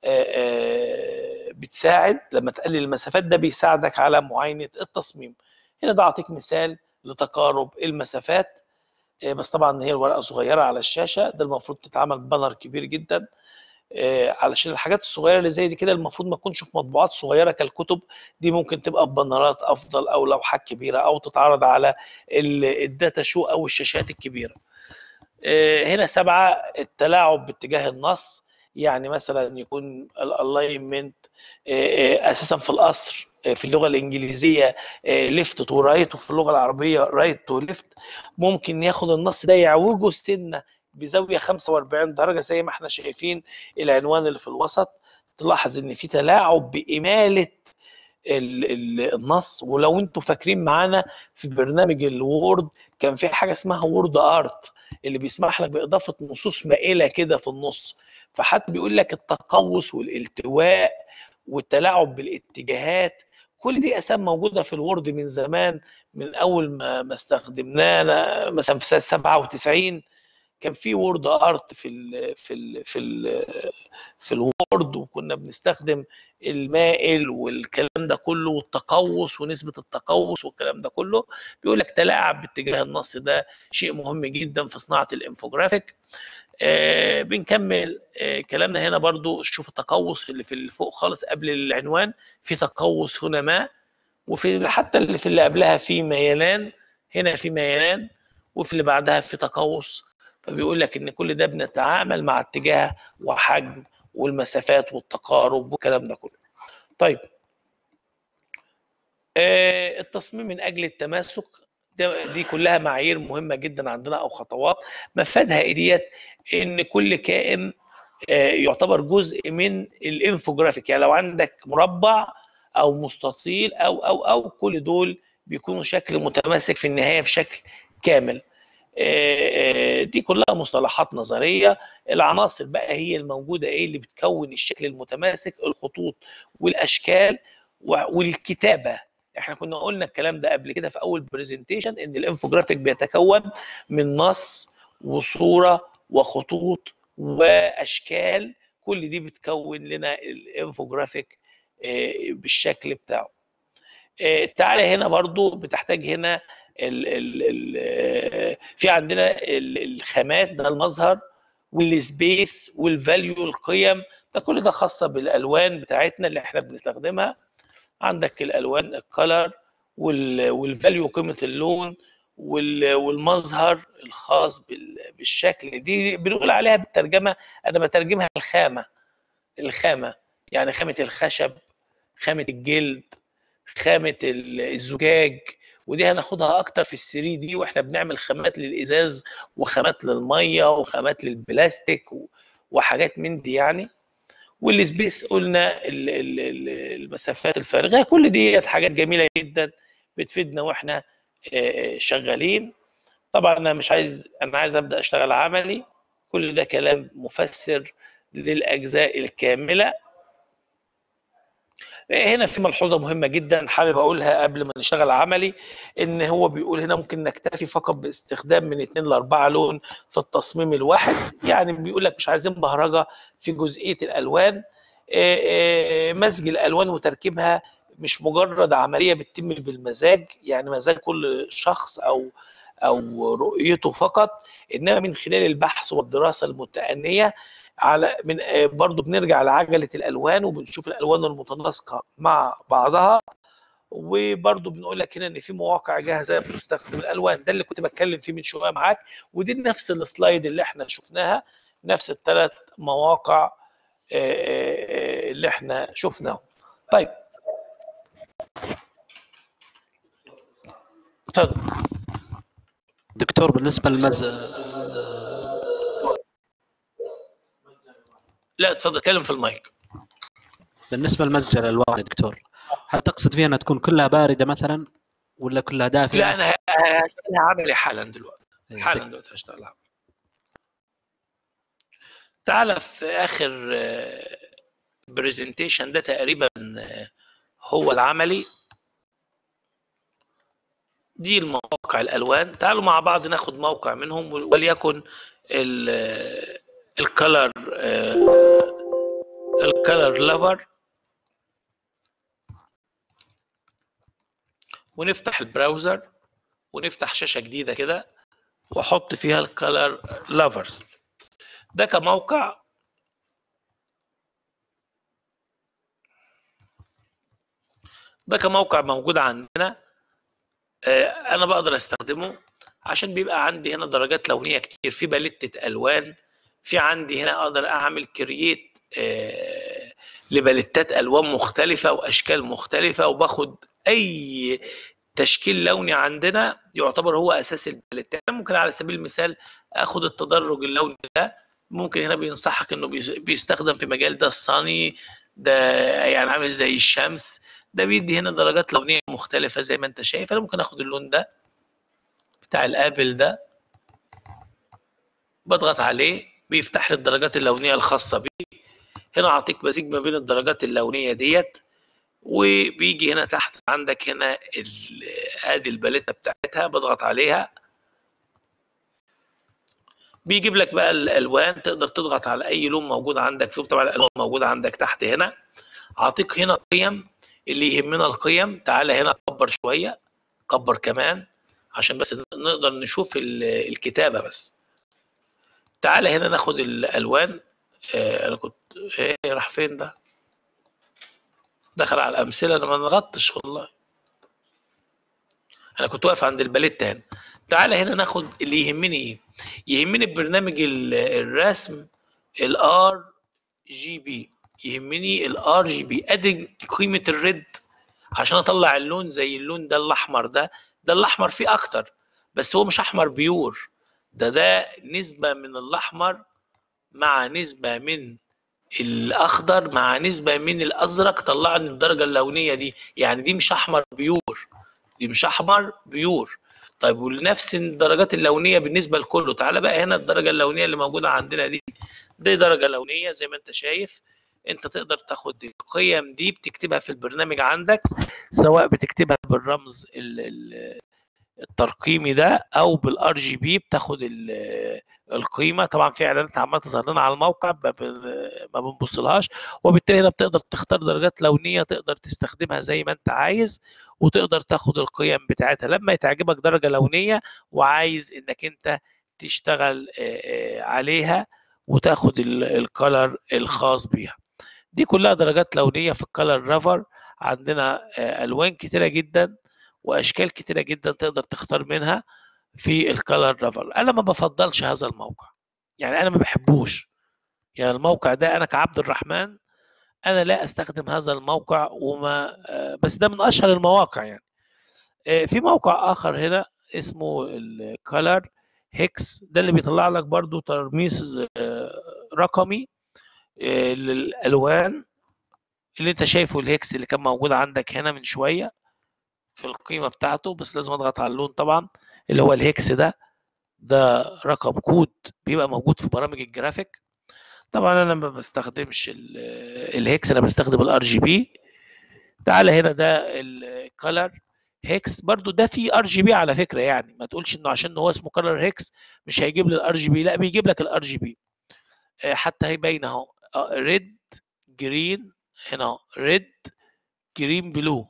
بتساعد لما تقلل المسافات ده بيساعدك على معاينه التصميم هنا ده اعطيك مثال لتقارب المسافات بس طبعا هي الورقه صغيره على الشاشه ده المفروض تتعمل بانر كبير جدا علشان الحاجات الصغيره اللي زي دي كده المفروض ما تكونش في مطبوعات صغيره كالكتب دي ممكن تبقى ببانرات افضل او لوحات كبيره او تتعرض على الداتا شو او الشاشات الكبيره هنا سبعه التلاعب باتجاه النص يعني مثلا يكون الالاينمنت اساسا في الاصل في اللغه الانجليزيه ليفت تو رايت وفي اللغه العربيه رايت تو ليفت ممكن ياخد النص ده يعوجه السنه بزاويه 45 درجه زي ما احنا شايفين العنوان اللي في الوسط تلاحظ ان في تلاعب باماله النص ولو انتم فاكرين معانا في برنامج الوورد كان في حاجه اسمها وورد ارت اللي بيسمح لك باضافه نصوص مائله كده في النص فحتى بيقول لك التقوس والالتواء والتلاعب بالاتجاهات كل دي اسامي موجوده في الوورد من زمان من اول ما ما استخدمناه مثلا في سنه 97 كان في وورد ارت في ال في ال في ال في الوورد وكنا بنستخدم المائل والكلام ده كله والتقوس ونسبه التقوس والكلام ده كله بيقول لك تلاعب باتجاه النص ده شيء مهم جدا في صناعه الانفوجرافيك آه بنكمل آه كلامنا هنا برضو شوف التقوس اللي في اللي فوق خالص قبل العنوان في تقوس هنا ما وفي حتى اللي في اللي قبلها في ميلان هنا في ميلان وفي اللي بعدها في تقوس فبيقول لك ان كل ده بنتعامل مع اتجاه وحجم والمسافات والتقارب والكلام ده كله طيب آه التصميم من اجل التماسك دي كلها معايير مهمه جدا عندنا او خطوات مفادها ايه ديت ان كل كائن آه يعتبر جزء من الانفوجرافيك يعني لو عندك مربع او مستطيل او او او كل دول بيكونوا شكل متماسك في النهايه بشكل كامل دي كلها مصطلحات نظريه العناصر بقى هي الموجوده ايه اللي بتكون الشكل المتماسك الخطوط والاشكال والكتابه احنا كنا قلنا الكلام ده قبل كده في اول برزنتيشن ان الانفوجرافيك بيتكون من نص وصوره وخطوط واشكال كل دي بتكون لنا الانفوجرافيك بالشكل بتاعه تعالى هنا برضو بتحتاج هنا ال ال ال في عندنا الخامات ده المظهر والسبيس والفاليو القيم ده كل ده خاصه بالالوان بتاعتنا اللي احنا بنستخدمها عندك الالوان الكلر والفاليو قيمه اللون والمظهر الخاص بالشكل دي بنقول عليها بالترجمه انا بترجمها الخامه الخامه يعني خامه الخشب خامه الجلد خامه الزجاج ودي هناخدها اكتر في الثري دي واحنا بنعمل خامات للازاز وخامات للميه وخامات للبلاستيك وحاجات من دي يعني والسبيس قلنا المسافات الفارغه كل دي حاجات جميله جدا بتفيدنا واحنا شغالين طبعا انا مش عايز انا عايز ابدا اشتغل عملي كل ده كلام مفسر للاجزاء الكامله هنا في ملحوظة مهمة جدا حابب أقولها قبل ما نشتغل عملي إن هو بيقول هنا ممكن نكتفي فقط باستخدام من اثنين لأربعة لون في التصميم الواحد يعني بيقول لك مش عايزين بهرجة في جزئية الألوان مزج الألوان وتركيبها مش مجرد عملية بتتم بالمزاج يعني مزاج كل شخص أو أو رؤيته فقط إنما من خلال البحث والدراسة المتأنية على من برضو بنرجع لعجله الالوان وبنشوف الالوان المتناسقه مع بعضها وبرضو بنقول لك هنا ان في مواقع جاهزه بتستخدم الالوان ده اللي كنت بتكلم فيه من شويه معاك ودي نفس السلايد اللي احنا شفناها نفس الثلاث مواقع اللي احنا شفناهم طيب اتفضل دكتور بالنسبه للمز لا اتفضل اتكلم في المايك بالنسبه لمزج الالوان يا دكتور هل تقصد فيها انها تكون كلها بارده مثلا ولا كلها دافئه؟ لا انا هشتغلها عملي حالا دلوقتي حالا دلوقتي هشتغلها تعالى في اخر برزنتيشن ده تقريبا هو العملي دي المواقع الالوان تعالوا مع بعض ناخد موقع منهم وليكن الكلر الكلر لافر ونفتح البراوزر ونفتح شاشه جديده كده واحط فيها الكلر لافرز ده كموقع ده كموقع موجود عندنا انا بقدر استخدمه عشان بيبقى عندي هنا درجات لونيه كتير في باليتة الوان في عندي هنا اقدر اعمل كرييت آه لباليتات الوان مختلفه واشكال مختلفه وباخد اي تشكيل لوني عندنا يعتبر هو اساس الباليتات ممكن على سبيل المثال اخد التدرج اللوني ده ممكن هنا بينصحك انه بيستخدم في مجال ده الصاني ده يعني عامل زي الشمس ده بيدي هنا درجات لونيه مختلفه زي ما انت شايف انا ممكن اخد اللون ده بتاع الابل ده بضغط عليه بيفتح لي الدرجات اللونيه الخاصه بيه هنا اعطيك مزيج ما بين الدرجات اللونيه ديت وبيجي هنا تحت عندك هنا ادي الباليته بتاعتها بضغط عليها بيجيب لك بقى الالوان تقدر تضغط على اي لون موجود عندك فيه طبعا الالوان موجوده عندك تحت هنا اعطيك هنا قيم اللي يهمنا القيم تعالى هنا كبر شويه كبر كمان عشان بس نقدر نشوف الكتابه بس تعالى هنا ناخد الالوان آه انا كنت ايه راح فين ده دخل على الامثله انا ما نغطش والله انا كنت واقف عند الباليتا هنا تعالى هنا ناخد اللي يهمني ايه يهمني برنامج الرسم الار جي بي يهمني الار جي بي ادي قيمه الريد عشان اطلع اللون زي اللون ده الاحمر ده ده الاحمر فيه اكتر بس هو مش احمر بيور ده ده نسبه من الاحمر مع نسبه من الاخضر مع نسبه من الازرق طلعني الدرجه اللونيه دي يعني دي مش احمر بيور دي مش احمر بيور طيب ونفس الدرجات اللونيه بالنسبه لكله تعالى بقى هنا الدرجه اللونيه اللي موجوده عندنا دي دي درجه لونيه زي ما انت شايف انت تقدر تاخد القيم دي بتكتبها في البرنامج عندك سواء بتكتبها بالرمز الترقيمي ده او بالار جي بي بتاخد القيمه طبعا في اعلانات عماله تظهر لنا على الموقع ما بنبصلهاش وبالتالي هنا بتقدر تختار درجات لونيه تقدر تستخدمها زي ما انت عايز وتقدر تاخد القيم بتاعتها لما تعجبك درجه لونيه وعايز انك انت تشتغل عليها وتاخد الكالر الخاص بيها دي كلها درجات لونيه في الكالر رافر عندنا الوان كتيره جدا واشكال كتيره جدا تقدر تختار منها في الكالر رافر انا ما بفضلش هذا الموقع يعني انا ما بحبوش يعني الموقع ده انا كعبد الرحمن انا لا استخدم هذا الموقع وما بس ده من اشهر المواقع يعني في موقع اخر هنا اسمه الكالر هيكس ده اللي بيطلع لك برضو ترميز رقمي للالوان اللي انت شايفه الهيكس اللي كان موجود عندك هنا من شويه في القيمه بتاعته بس لازم اضغط على اللون طبعا اللي هو الهيكس ده ده رقم كود بيبقى موجود في برامج الجرافيك طبعا انا ما بستخدمش الهيكس انا بستخدم الار جي بي تعالى هنا ده الكالر هيكس برضو ده فيه ار جي بي على فكره يعني ما تقولش انه عشان هو اسمه كالر هيكس مش هيجيب لي الار جي بي لا بيجيب لك الار جي بي حتى هي باينه اهو ريد جرين هنا ريد جرين بلو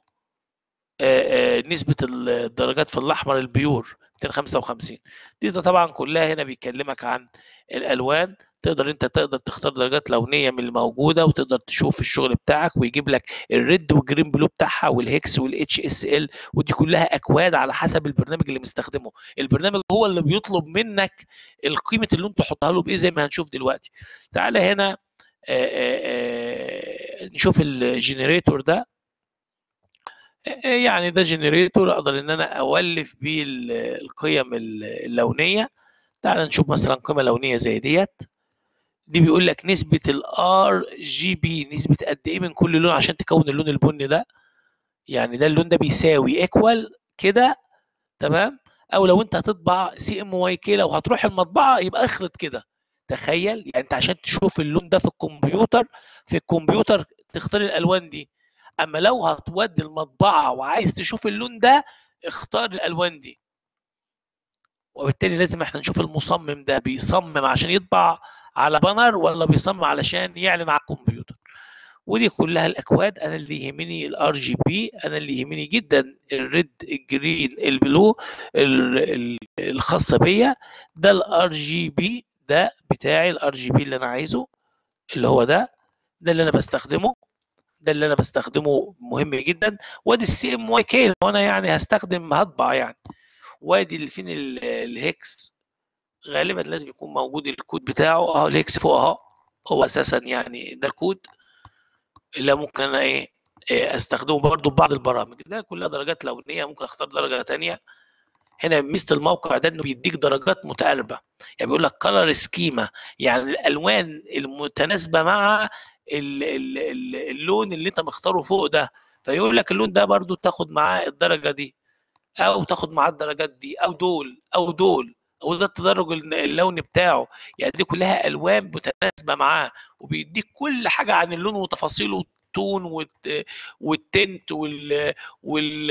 نسبة الدرجات في الأحمر البيور 255 دي ده طبعا كلها هنا بيكلمك عن الألوان تقدر انت تقدر تختار درجات لونيه من الموجوده وتقدر تشوف الشغل بتاعك ويجيب لك الريد والجرين بلو بتاعها والهيكس والاتش اس ال ودي كلها اكواد على حسب البرنامج اللي مستخدمه البرنامج هو اللي بيطلب منك القيمه اللي انت تحطها له بايه زي ما هنشوف دلوقتي تعالى هنا آآ آآ نشوف الجنريتور ده يعني ده جنريتور اقدر ان انا اولف بيه القيم اللونيه تعال نشوف مثلا قيمه لونيه زي ديت دي بيقول لك نسبه الار جي بي نسبه قد ايه من كل لون عشان تكون اللون البني ده يعني ده اللون ده بيساوي ايكوال كده تمام او لو انت هتطبع سي ام واي كي لو هتروح المطبعه يبقى اخلط كده تخيل يعني انت عشان تشوف اللون ده في الكمبيوتر في الكمبيوتر تختار الالوان دي اما لو هتودي المطبعه وعايز تشوف اللون ده اختار الالوان دي وبالتالي لازم احنا نشوف المصمم ده بيصمم عشان يطبع على بانر ولا بيصمم علشان يعلن على الكمبيوتر ودي كلها الاكواد انا اللي يهمني الار جي بي انا اللي يهمني جدا الريد الجرين البلو الخاصه بيا ده الار جي بي ده بتاعي الار جي بي اللي انا عايزه اللي هو ده ده اللي انا بستخدمه ده اللي انا بستخدمه مهم جدا وادي السي ام واي كي لو انا يعني هستخدم هطبع يعني وادي اللي فين الهيكس غالبا لازم يكون موجود الكود بتاعه اهو الهيكس فوق اهو هو اساسا يعني ده الكود اللي ممكن انا ايه استخدمه برضو ببعض البرامج ده كلها درجات لونيه ممكن اختار درجه ثانيه هنا ميزه الموقع ده انه بيديك درجات متقاربه يعني بيقول لك كلر سكيما يعني الالوان المتناسبه مع اللون اللي انت مختاره فوق ده فيقول لك اللون ده برضو تاخد معاه الدرجه دي او تاخد معاه الدرجات دي او دول او دول او ده التدرج اللوني بتاعه يعني دي كلها الوان متناسبه معاه وبيديك كل حاجه عن اللون وتفاصيله التون والت- والتنت وال وال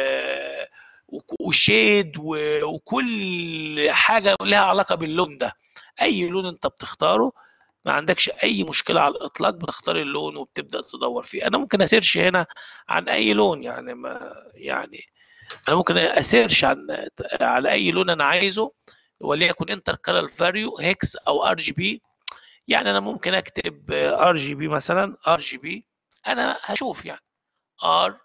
وشيد و- وكل حاجه لها علاقه باللون ده اي لون انت بتختاره ما عندكش اي مشكله على الاطلاق بتختار اللون وبتبدا تدور فيه انا ممكن اسيرش هنا عن اي لون يعني ما يعني انا ممكن اسيرش عن على اي لون انا عايزه وليكن انتر كلر فاريو هيكس او ار جي بي يعني انا ممكن اكتب ار جي بي مثلا ار جي بي انا هشوف يعني ار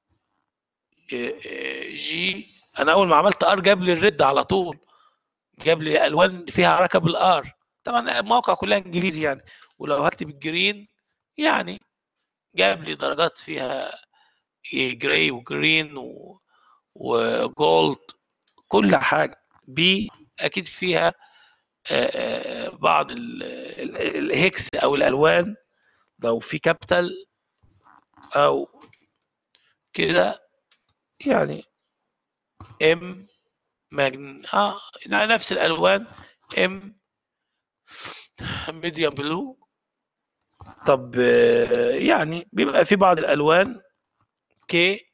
جي انا اول ما عملت ار جاب لي الريد على طول جاب لي الوان فيها حركه بالار طبعا المواقع كلها انجليزي يعني ولو هكتب الجرين يعني جاب لي درجات فيها جراي وجرين و... وجولد كل حاجه بي اكيد فيها آه، آه، بعض ال- ال- الهيكس او الالوان لو في كابيتال او كده يعني ام ماجن اه نفس الالوان ام ميديوم بلو طب آه، يعني بيبقى في بعض الالوان كي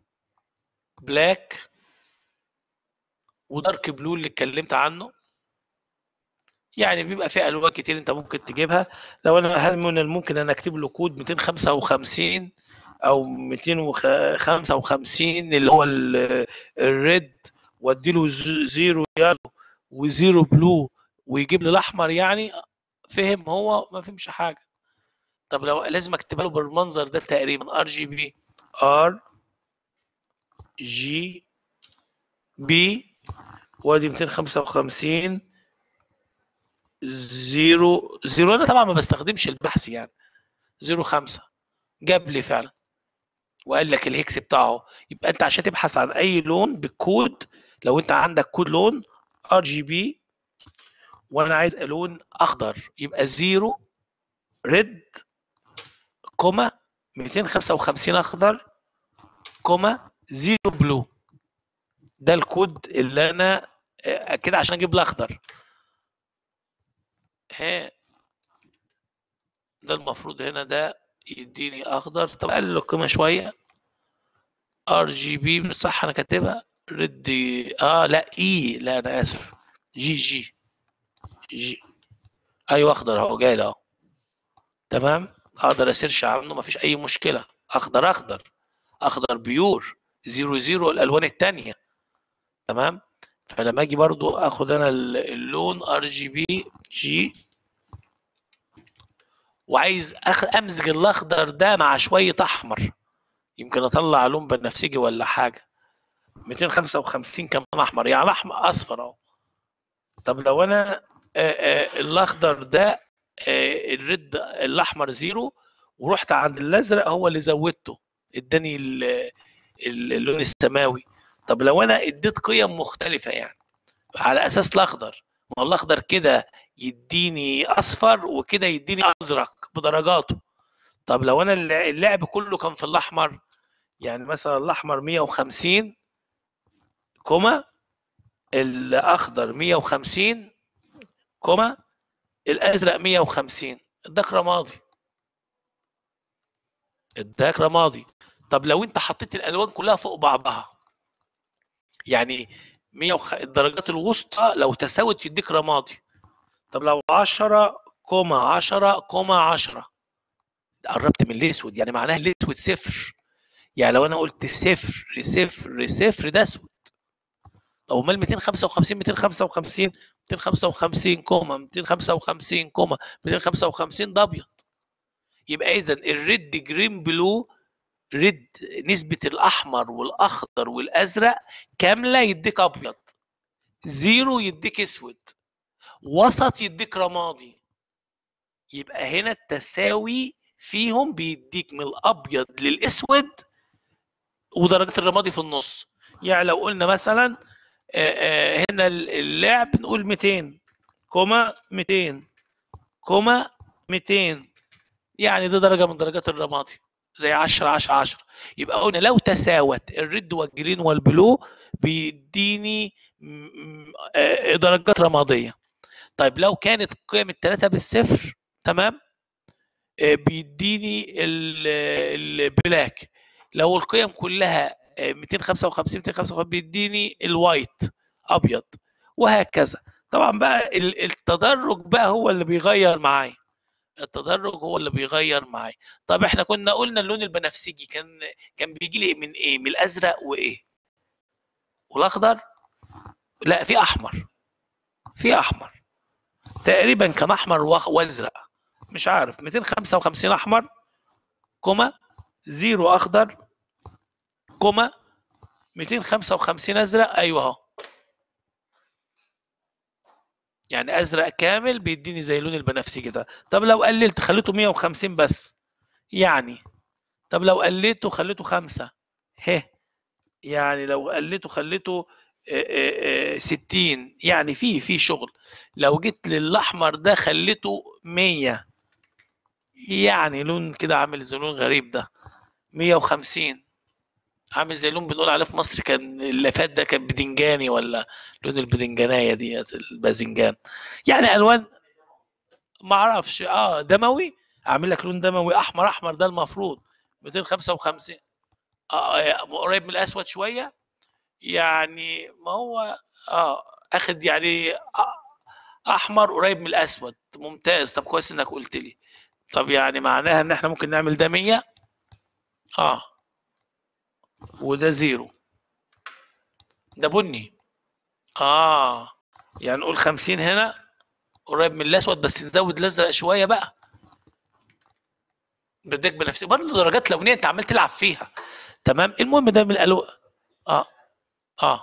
بلاك ودارك بلو اللي اتكلمت عنه يعني بيبقى في الوان كتير انت ممكن تجيبها لو انا هل من الممكن انا اكتب له كود 255 او 255 اللي هو ال- الريد وادي له زيرو يالو وزيرو بلو ويجيب لي الاحمر يعني فهم هو ما فهمش حاجه طب لو لازم اكتبها له بالمنظر ده تقريبا ار جي بي ار جي بي وادي 255 زيرو زيرو انا طبعا ما بستخدمش البحث يعني زيرو خمسة جاب لي فعلا وقال لك الهيكس بتاعه يبقى انت عشان تبحث عن اي لون بالكود لو انت عندك كود لون ار جي بي وانا عايز لون اخضر يبقى زيرو ريد كوما 255 اخضر كوما زيرو بلو ده الكود اللي انا آه، كده عشان اجيب الاخضر ها ده المفروض هنا ده يديني اخضر طب اقلل القيمه شويه ار جي بي مش صح انا كاتبها ريد اه لا اي لا انا اسف جي جي جي ايوه اخضر اهو جاي اهو تمام اقدر اسيرش عنه مفيش اي مشكله اخضر اخضر اخضر بيور زيرو زيرو الالوان التانية تمام فلما اجي برضو اخد انا ال- اللون ار جي بي جي وعايز أخ... امزج الاخضر ده مع شويه احمر يمكن اطلع لون بنفسجي ولا حاجه 255 كمان احمر يعني احمر اصفر اهو طب لو انا آه، آه، الاخضر ده آه، الريد الاحمر زيرو ورحت عند الازرق هو اللي زودته اداني ال- ال- اللون السماوي طب لو انا اديت قيم مختلفه يعني على اساس الاخضر ما هو الاخضر كده يديني اصفر وكده يديني ازرق بدرجاته طب لو انا الل- اللعب كله كان في الاحمر يعني مثلا الاحمر 150 كوما الاخضر 150 كوما الازرق 150 اداك رمادي اداك رمادي طب لو انت حطيت الالوان كلها فوق بعضها يعني 100 وخ... الدرجات الوسطى لو تساوت يديك رمادي طب لو 10 كوما 10 كوما 10 قربت من الاسود يعني معناها الاسود صفر يعني لو انا قلت صفر صفر صفر ده اسود طب امال 255 255 255 كوما 255 كوما 255 ده ابيض يبقى اذا الريد جرين بلو ريد نسبة الأحمر والأخضر والأزرق كاملة يديك أبيض زيرو يديك أسود وسط يديك رمادي يبقى هنا التساوي فيهم بيديك من الأبيض للأسود ودرجة الرمادي في النص يعني لو قلنا مثلا آه، آه، هنا اللعب نقول 200 كوما 200 كوما 200 يعني دي درجة من درجات الرمادي زي 10 10 10 يبقى قلنا لو تساوت الريد والجرين والبلو بيديني م- م- آه، درجات رماديه طيب لو كانت قيم الثلاثه بالصفر تمام آه، بيديني ال- البلاك لو القيم كلها آه، 255 255 بيديني الوايت ابيض وهكذا طبعا بقى ال- التدرج بقى هو اللي بيغير معايا التدرج هو اللي بيغير معايا طب احنا كنا قلنا اللون البنفسجي كان كان بيجي لي من ايه من الازرق وايه والاخضر لا في احمر في احمر تقريبا كان احمر وأخ- وازرق مش عارف 255 احمر كوما زيرو اخضر كوما 255 ازرق ايوه اهو يعني ازرق كامل بيديني زي اللون البنفسجي ده طب لو قللت خليته 150 بس يعني طب لو قليته خليته خمسة ه يعني لو قليته خليته آه، آه، آه، 60 يعني في في شغل لو جيت للاحمر ده خليته 100 يعني لون كده عامل زي لون غريب ده 150 عامل زي لون بنقول عليه في مصر كان اللي فات ده كان بدنجاني ولا لون البدنجانية ديت الباذنجان يعني الوان ما اعرفش اه دموي اعمل لك لون دموي احمر احمر ده المفروض 255 اه آه، قريب من الاسود شويه يعني ما هو اه اخد يعني آه، احمر قريب من الاسود ممتاز طب كويس انك قلت لي طب يعني معناها ان احنا ممكن نعمل ده 100 اه وده زيرو ده بني اه يعني نقول 50 هنا قريب من الاسود بس نزود الازرق شويه بقى بدك بنفسي برضه درجات لونيه انت عمال تلعب فيها تمام المهم ده من الالوان اه اه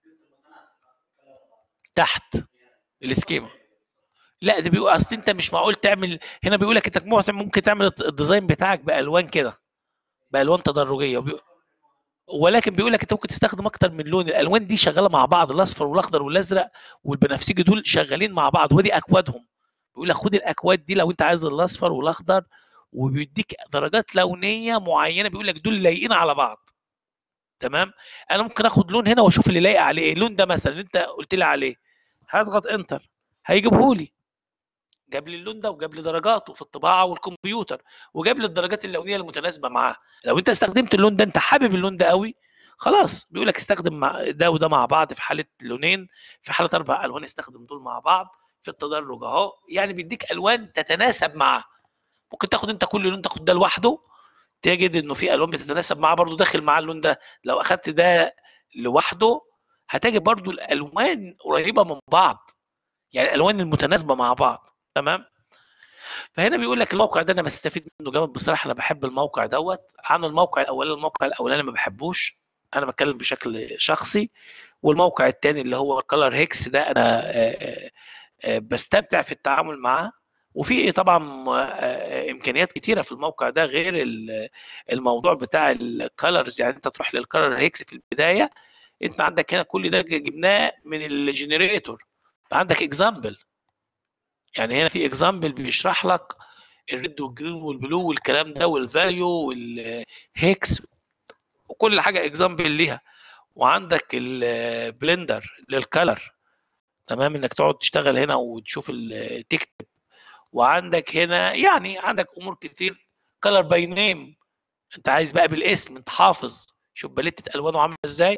تحت السكيما لا ده بيقول اصل انت مش معقول تعمل هنا بيقول لك انت ممكن ممكن تعمل الديزاين بتاعك بالوان كده بالوان تدرجيه وبي... ولكن بيقول لك انت ممكن تستخدم اكتر من لون الالوان دي شغاله مع بعض الاصفر والاخضر والازرق والبنفسجي دول شغالين مع بعض ودي اكوادهم بيقول لك خد الاكواد دي لو انت عايز الاصفر والاخضر وبيديك درجات لونيه معينه بيقول لك دول لايقين على بعض تمام انا ممكن اخد لون هنا واشوف اللي لايق عليه ايه اللون ده مثلا اللي انت قلت لي عليه هضغط انتر هيجيبه لي جاب لي اللون ده وجاب لي درجاته في الطباعه والكمبيوتر وجاب لي الدرجات اللونيه المتناسبه معاه لو انت استخدمت اللون ده انت حابب اللون ده قوي خلاص بيقول لك استخدم مع ده وده مع بعض في حاله لونين في حاله اربع الوان استخدم دول مع بعض في التدرج اهو يعني بيديك الوان تتناسب معاه ممكن تاخد انت كل لون تاخد ده لوحده تجد انه في الوان بتتناسب معاه برضو داخل معاه اللون ده لو اخدت ده لوحده هتجد برضو الالوان قريبه من بعض يعني الالوان المتناسبه مع بعض تمام فهنا بيقول لك الموقع ده انا بستفيد منه جامد بصراحه انا بحب الموقع دوت عن الموقع الاولاني الموقع الاولاني ما بحبوش انا بتكلم بشكل شخصي والموقع الثاني اللي هو كلر هيكس ده انا آه، آه، بستمتع في التعامل معاه وفي طبعا آه، امكانيات كتيره في الموقع ده غير ال- الموضوع بتاع الكالرز يعني انت تروح للكالر هيكس في البدايه انت عندك هنا كل ده جبناه من الجنريتور عندك اكزامبل يعني هنا في اكزامبل بيشرح لك الريد والجرين والبلو والكلام ده والفاليو والهيكس وكل حاجه اكزامبل ليها وعندك البلندر للكلر تمام انك تقعد تشتغل هنا وتشوف ال- تكتب وعندك هنا يعني عندك امور كتير كلر باي نيم انت عايز بقى بالاسم انت حافظ شوف باليتة الوانه عامله ازاي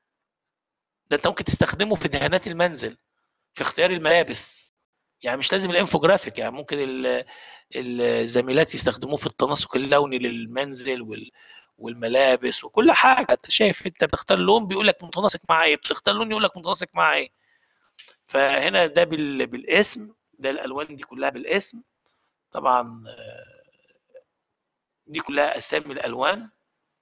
ده انت ممكن تستخدمه في دهانات المنزل في اختيار الملابس يعني مش لازم الانفوجرافيك يعني ممكن ال- الزميلات يستخدموه في التناسق اللوني للمنزل وال والملابس وكل حاجه انت شايف انت بتختار لون بيقول لك متناسق مع ايه بتختار لون يقول لك متناسق مع ايه فهنا ده بال... بالاسم ده الالوان دي كلها بالاسم طبعا آه، دي كلها اسامي الالوان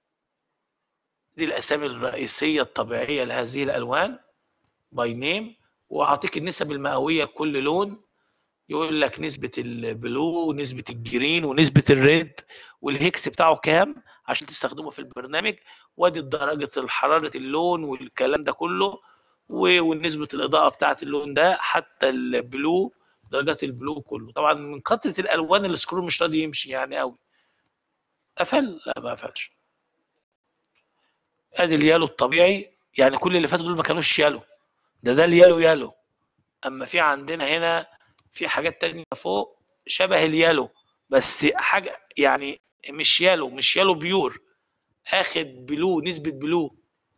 دي الاسامي الرئيسيه الطبيعيه لهذه الالوان باي نيم واعطيك النسب المئويه لكل لون يقول لك نسبه البلو ونسبه الجرين ونسبه الريد والهيكس بتاعه كام عشان تستخدمه في البرنامج وادي درجه حراره اللون والكلام ده كله و- ونسبه الاضاءه بتاعه اللون ده حتى البلو درجات البلو كله طبعا من كثره الالوان السكرول مش راضي يمشي يعني قوي قفل لا ما قفلش ادي اليالو الطبيعي يعني كل اللي فاتوا دول ما كانوش يالو ده ده اليالو يالو اما في عندنا هنا في حاجات تانية فوق شبه اليالو بس حاجه يعني مش يالو مش يالو بيور اخد بلو نسبه بلو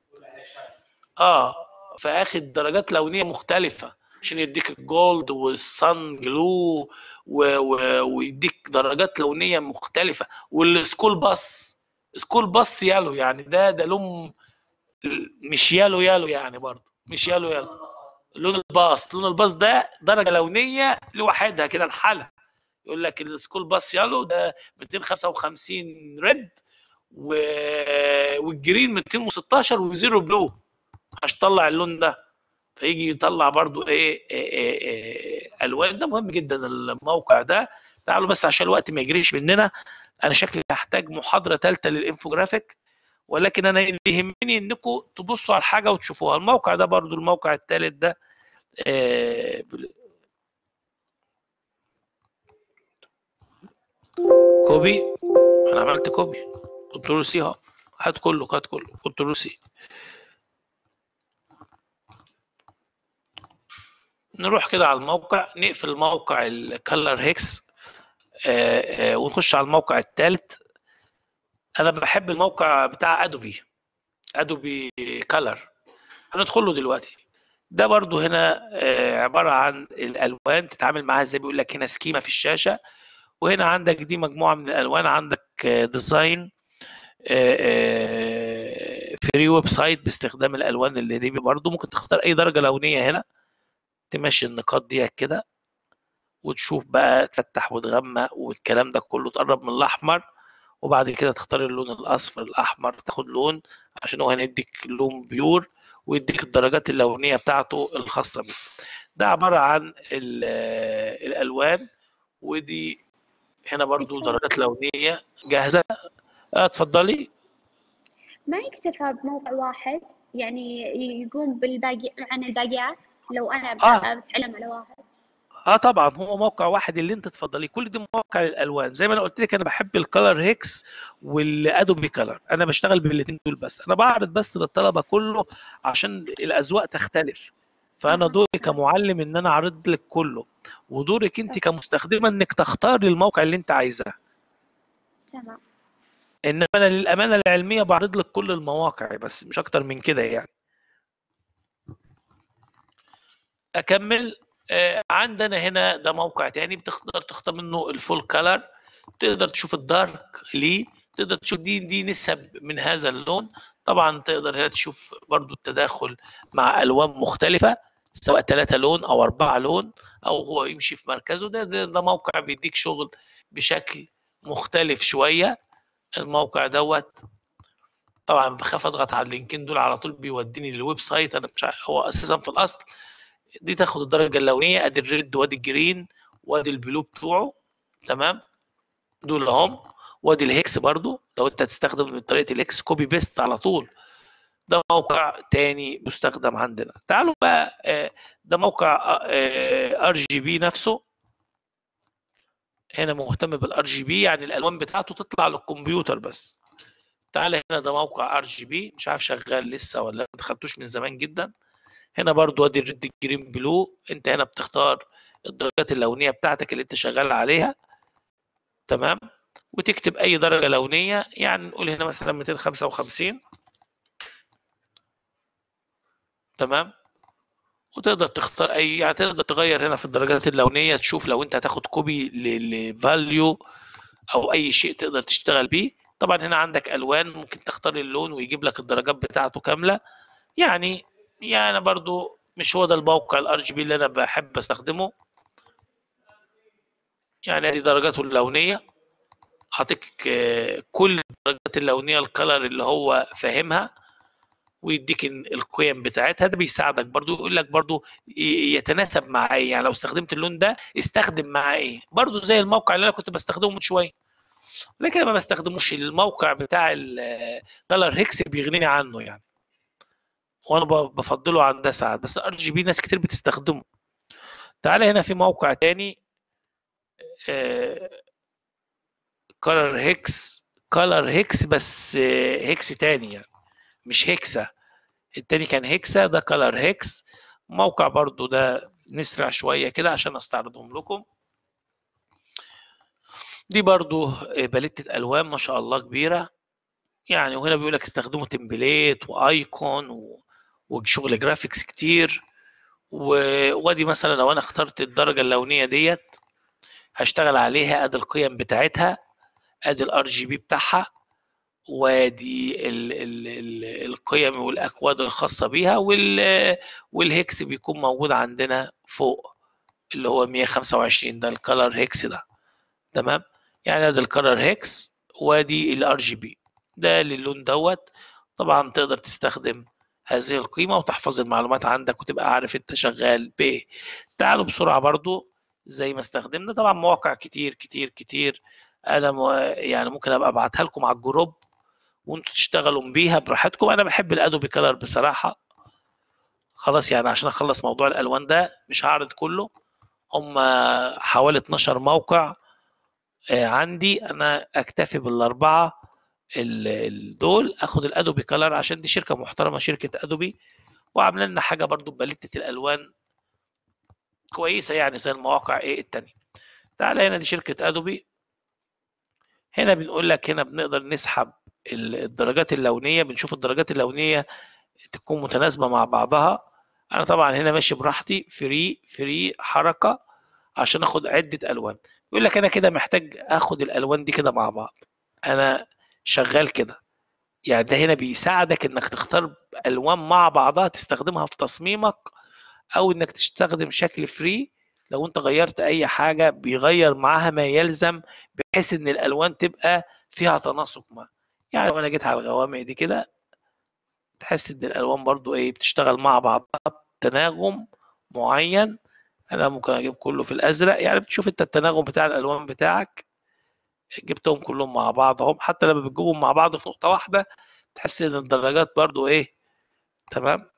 اه فاخد درجات لونيه مختلفه عشان يديك الجولد والصن جلو و... و... ويديك درجات لونيه مختلفه والسكول باص سكول باص يالو يعني ده ده لون مش يالو يالو يعني برضه مش يالو يالو لون الباص لون الباص ده درجه لونيه لوحدها كده الحاله يقول لك السكول باص يالو ده 255 ريد و... والجرين 216 وزيرو بلو عشان تطلع اللون ده فيجي يطلع برضو ايه, إيه, إيه, إيه الوان ده مهم جدا الموقع ده تعالوا بس عشان الوقت ما يجريش مننا انا شكلي هحتاج محاضره ثالثه للانفوجرافيك ولكن انا اللي يهمني انكم تبصوا على الحاجه وتشوفوها الموقع ده برضو الموقع الثالث ده آه كوبي انا عملت كوبي كنترول سي اهو هات كله هات كله كنترول سي نروح كده على الموقع نقفل موقع الكالر هيكس ونخش على الموقع الثالث انا بحب الموقع بتاع ادوبي ادوبي كالر هندخل له دلوقتي ده برضو هنا عبارة عن الألوان تتعامل معاها زي بيقول لك هنا سكيمة في الشاشة وهنا عندك دي مجموعة من الألوان عندك ديزاين فري ويب سايت باستخدام الألوان اللي دي برضو ممكن تختار أي درجة لونية هنا تمشي النقاط دي كده وتشوف بقى تفتح وتغمق والكلام ده كله تقرب من الأحمر وبعد كده تختار اللون الأصفر الأحمر تاخد لون عشان هو هنديك لون بيور ويديك الدرجات اللونيه بتاعته الخاصه بيه ده عباره عن الالوان ودي هنا برضو درجات لونيه جاهزه اتفضلي ما يكتفى بموقع واحد يعني يقوم بالباقي عن الباقيات لو انا آه. بتعلم على واحد اه طبعا هو موقع واحد اللي انت تفضليه كل دي مواقع للالوان زي ما انا قلت لك انا بحب الكالر هيكس والادوبي كالر انا بشتغل بالاثنين دول بس انا بعرض بس للطلبه كله عشان الاذواق تختلف فانا دوري كمعلم ان انا اعرض لك كله ودورك انت كمستخدمه انك تختاري الموقع اللي انت عايزاه تمام انما انا للامانه العلميه بعرض لك كل المواقع بس مش اكتر من كده يعني اكمل آه، عندنا هنا ده موقع تاني بتقدر تختار منه الفول كلر تقدر تشوف الدارك ليه تقدر تشوف دي دي نسب من هذا اللون طبعا تقدر هنا تشوف برضو التداخل مع الوان مختلفه سواء ثلاثة لون او أربعة لون او هو يمشي في مركزه ده ده, ده موقع بيديك شغل بشكل مختلف شويه الموقع دوت طبعا بخاف اضغط على اللينكين دول على طول بيوديني للويب سايت انا مش عارف هو اساسا في الاصل دي تاخد الدرجه اللونيه ادي الريد وادي الجرين وادي البلو بتوعه تمام دول هم وادي الهيكس برضو لو انت هتستخدم طريقه الهيكس كوبي بيست على طول ده موقع تاني مستخدم عندنا تعالوا بقى آه، ده موقع ار جي بي نفسه هنا مهتم بالار جي بي يعني الالوان بتاعته تطلع للكمبيوتر بس تعالى هنا ده موقع ار جي بي مش عارف شغال لسه ولا ما دخلتوش من زمان جدا هنا برضو ادي الريد جرين بلو انت هنا بتختار الدرجات اللونيه بتاعتك اللي انت شغال عليها تمام وتكتب اي درجه لونيه يعني نقول هنا مثلا 255 تمام وتقدر تختار اي يعني تقدر تغير هنا في الدرجات اللونيه تشوف لو انت هتاخد كوبي لفاليو او اي شيء تقدر تشتغل بيه طبعا هنا عندك الوان ممكن تختار اللون ويجيب لك الدرجات بتاعته كامله يعني يعني أنا برضو مش هو ده الموقع الار جي بي اللي انا بحب استخدمه يعني ادي درجاته اللونيه اعطيك آه، كل الدرجات اللونيه الكلر اللي هو فاهمها ويديك ال- القيم بتاعتها ده بيساعدك برضو يقول لك برضو ي- يتناسب مع ايه يعني لو استخدمت اللون ده استخدم مع ايه برضو زي الموقع اللي انا كنت بستخدمه من شويه لكن أنا ما بستخدموش الموقع بتاع الكلر هيكس بيغنيني عنه يعني وانا ب- بفضله عن ده ساعات بس ار جي بي ناس كتير بتستخدمه تعالى هنا في موقع تاني كولر هيكس كولر هيكس بس آه، هيكس تاني يعني مش هيكسا التاني كان هيكسا ده كولر هيكس موقع برضو ده نسرع شوية كده عشان استعرضهم لكم دي برضو آه، باليتة ألوان ما شاء الله كبيرة يعني وهنا بيقول لك استخدموا تمبليت وايكون و... وشغل جرافيكس كتير و... وادي مثلا لو انا اخترت الدرجة اللونية ديت هشتغل عليها ادي القيم بتاعتها ادي الار جي بي بتاعها وادي ال ال ال القيم والاكواد الخاصه بيها وال والهيكس بيكون موجود عندنا فوق اللي هو 125 ده الكالر هيكس ده تمام يعني ده الكالر هيكس وادي الار جي بي ده للون دوت طبعا تقدر تستخدم هذه القيمه وتحفظ المعلومات عندك وتبقى عارف انت شغال بايه تعالوا بسرعه برضو زي ما استخدمنا طبعا مواقع كتير كتير كتير انا مو... يعني ممكن ابقى ابعتها لكم على الجروب وانتوا تشتغلوا بيها براحتكم انا بحب الادوبي كلر بصراحه خلاص يعني عشان اخلص موضوع الالوان ده مش هعرض كله هم حوالي 12 موقع آه، عندي انا اكتفي بالاربعه ال- ال- دول اخد الادوبي كلر عشان دي شركه محترمه شركه ادوبي وعامله لنا حاجه برضو بباليتة الالوان كويسه يعني زي المواقع ايه التانية تعالى هنا دي شركه ادوبي هنا بنقول لك هنا بنقدر نسحب ال- الدرجات اللونيه بنشوف الدرجات اللونيه تكون متناسبه مع بعضها انا طبعا هنا ماشي براحتي فري فري حركه عشان اخد عده الوان يقول لك انا كده محتاج اخد الالوان دي كده مع بعض انا شغال كده يعني ده هنا بيساعدك انك تختار الوان مع بعضها تستخدمها في تصميمك او انك تستخدم شكل فري لو انت غيرت اي حاجه بيغير معاها ما يلزم بحيث ان الالوان تبقى فيها تناسق ما يعني لو انا جيت على الغوامق دي كده تحس ان الالوان برضو ايه بتشتغل مع بعضها بتناغم معين انا ممكن اجيب كله في الازرق يعني بتشوف انت التناغم بتاع الالوان بتاعك جبتهم كلهم مع بعض اهم حتى لما بتجيبهم مع بعض في نقطه واحده تحس ان الدرجات برضو ايه تمام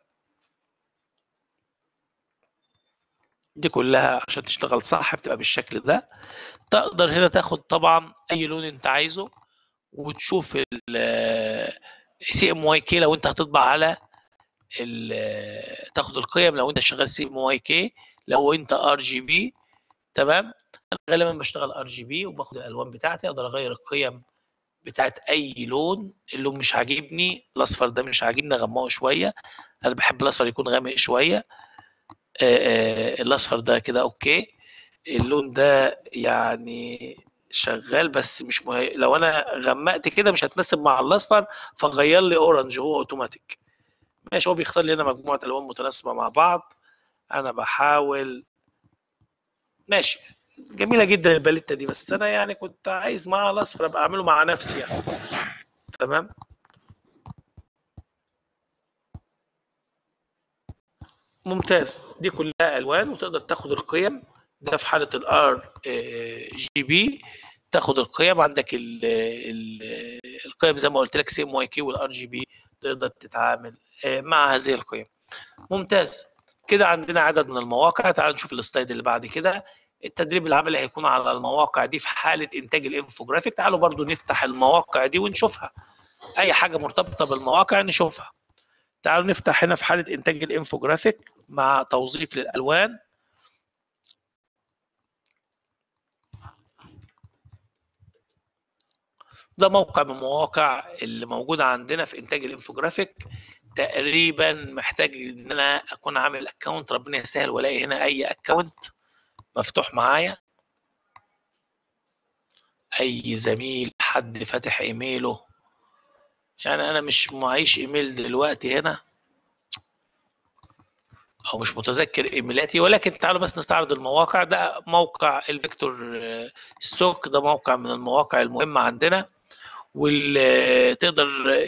دي كلها عشان تشتغل صح بتبقى بالشكل ده تقدر هنا تاخد طبعا اي لون انت عايزه وتشوف ال سي ام واي كي لو انت هتطبع على ال- تاخد القيم لو انت شغال سي ام واي كي لو انت ار جي بي تمام انا غالبا بشتغل ار جي بي وباخد الالوان بتاعتي اقدر اغير القيم بتاعت اي لون اللون مش عاجبني الاصفر ده مش عاجبني اغمقه شويه انا بحب الاصفر يكون غامق شويه آه، آه، الاصفر ده كده اوكي اللون ده يعني شغال بس مش مه... لو انا غمقت كده مش هتناسب مع الاصفر فغير لي اورنج هو اوتوماتيك ماشي هو بيختار لي هنا مجموعه الوان متناسبه مع بعض انا بحاول ماشي جميله جدا الباليتا دي بس انا يعني كنت عايز مع الاصفر ابقى اعمله مع نفسي يعني تمام ممتاز دي كلها الوان وتقدر تاخد القيم ده في حاله الار جي بي تاخد القيم عندك ال ال القيم زي ما قلت لك سي ام واي كي والار جي بي تقدر تتعامل آه، مع هذه القيم ممتاز كده عندنا عدد من المواقع تعال نشوف السلايد اللي بعد كده التدريب العملي هيكون على المواقع دي في حاله انتاج الانفوجرافيك تعالوا برضو نفتح المواقع دي ونشوفها اي حاجه مرتبطه بالمواقع نشوفها تعالوا نفتح هنا في حاله انتاج الانفوجرافيك مع توظيف للالوان ده موقع من المواقع اللي موجوده عندنا في انتاج الانفوجرافيك تقريبا محتاج ان انا اكون عامل اكونت ربنا يسهل والاقي هنا اي اكونت مفتوح معايا اي زميل حد فاتح ايميله يعني انا مش معيش ايميل دلوقتي هنا او مش متذكر ايميلاتي ولكن تعالوا بس نستعرض المواقع ده موقع الفيكتور آه، ستوك ده موقع من المواقع المهمة عندنا وتقدر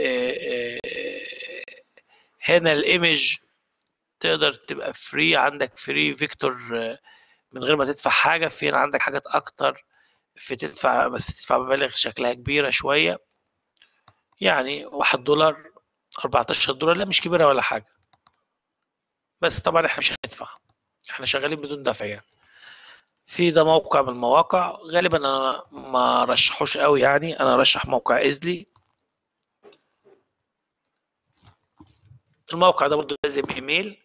هنا الايمج تقدر تبقى فري عندك فري فيكتور من غير ما تدفع حاجة في هنا عندك حاجات اكتر في تدفع بس تدفع مبالغ شكلها كبيرة شوية يعني واحد دولار 14 دولار لا مش كبيرة ولا حاجة بس طبعا احنا مش هندفع احنا شغالين بدون دفع يعني في ده موقع من المواقع غالبا انا ما رشحوش قوي يعني انا رشح موقع ايزلي الموقع ده برضه لازم ايميل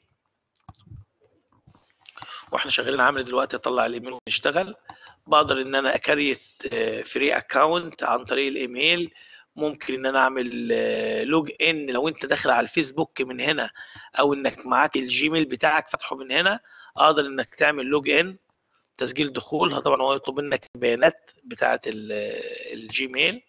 واحنا شغالين عامل دلوقتي اطلع الايميل ونشتغل بقدر ان انا اكريت فري اكونت عن طريق الايميل ممكن ان انا اعمل لوج ان لو انت داخل على الفيسبوك من هنا او انك معاك الجيميل بتاعك فاتحه من هنا اقدر انك تعمل لوج ان تسجيل دخول طبعا هو يطلب منك البيانات بتاعه الجيميل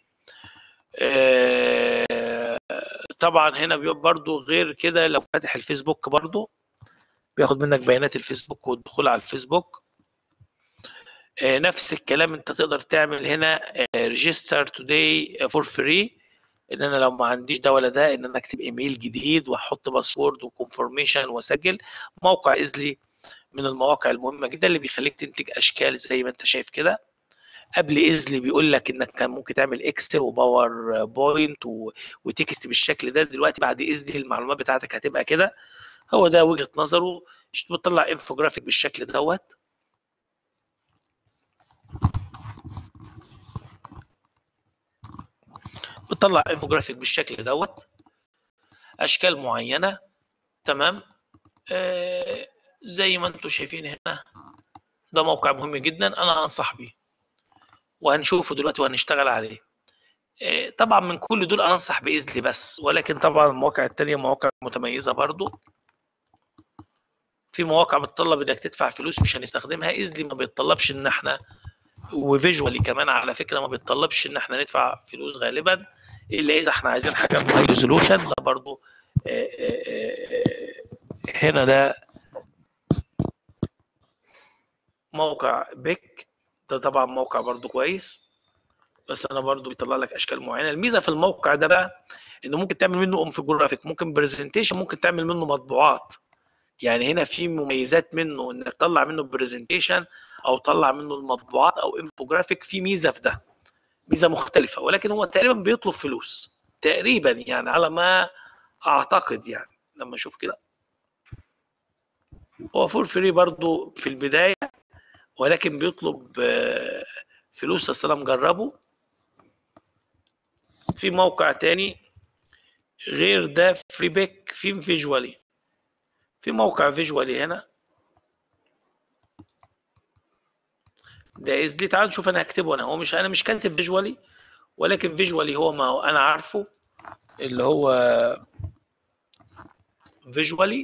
آه، طبعا هنا بيبقى برضو غير كده لو فاتح الفيسبوك برضو بياخد منك بيانات الفيسبوك والدخول على الفيسبوك آه، نفس الكلام انت تقدر تعمل هنا ريجستر توداي فور فري ان انا لو ما عنديش ده ولا ده ان انا اكتب ايميل جديد واحط باسورد وكونفرميشن واسجل موقع ايزلي من المواقع المهمه جدا اللي بيخليك تنتج اشكال زي ما انت شايف كده قبل ايزلي بيقول لك انك كان ممكن تعمل اكسل وباور بوينت و... وتكست بالشكل ده دلوقتي بعد ايزلي المعلومات بتاعتك هتبقى كده هو ده وجهه نظره بتطلع انفوجرافيك بالشكل دوت بتطلع انفوجرافيك بالشكل دوت اشكال معينه تمام آه زي ما انتم شايفين هنا ده موقع مهم جدا انا انصح بيه وهنشوفه دلوقتي وهنشتغل عليه آه طبعا من كل دول انا انصح باذلي بس ولكن طبعا المواقع التانية مواقع متميزه برضو في مواقع بتطلب انك تدفع فلوس مش هنستخدمها اذلي ما بيتطلبش ان احنا وفيجوالي كمان على فكره ما بيتطلبش ان احنا ندفع فلوس غالبا الا اذا احنا عايزين حاجه هاي ريزولوشن ده برضو آآ آآ هنا ده موقع بيك ده طبعا موقع برضو كويس بس انا برضو بيطلع لك اشكال معينه الميزه في الموقع ده بقى انه ممكن تعمل منه انفوجرافيك ممكن برزنتيشن ممكن تعمل منه مطبوعات يعني هنا في مميزات منه انك تطلع منه برزنتيشن او تطلع منه المطبوعات او انفوجرافيك في ميزه في ده ميزه مختلفه ولكن هو تقريبا بيطلب فلوس تقريبا يعني على ما اعتقد يعني لما اشوف كده هو فور فري برضو في البدايه ولكن بيطلب فلوس اصل انا مجربه في موقع تاني غير ده فري بيك في فيجوالي في موقع فيجوالي هنا ده ايزلي تعال نشوف انا هكتبه انا هو مش انا مش كاتب فيجوالي ولكن فيجوالي هو ما انا عارفه اللي هو فيجوالي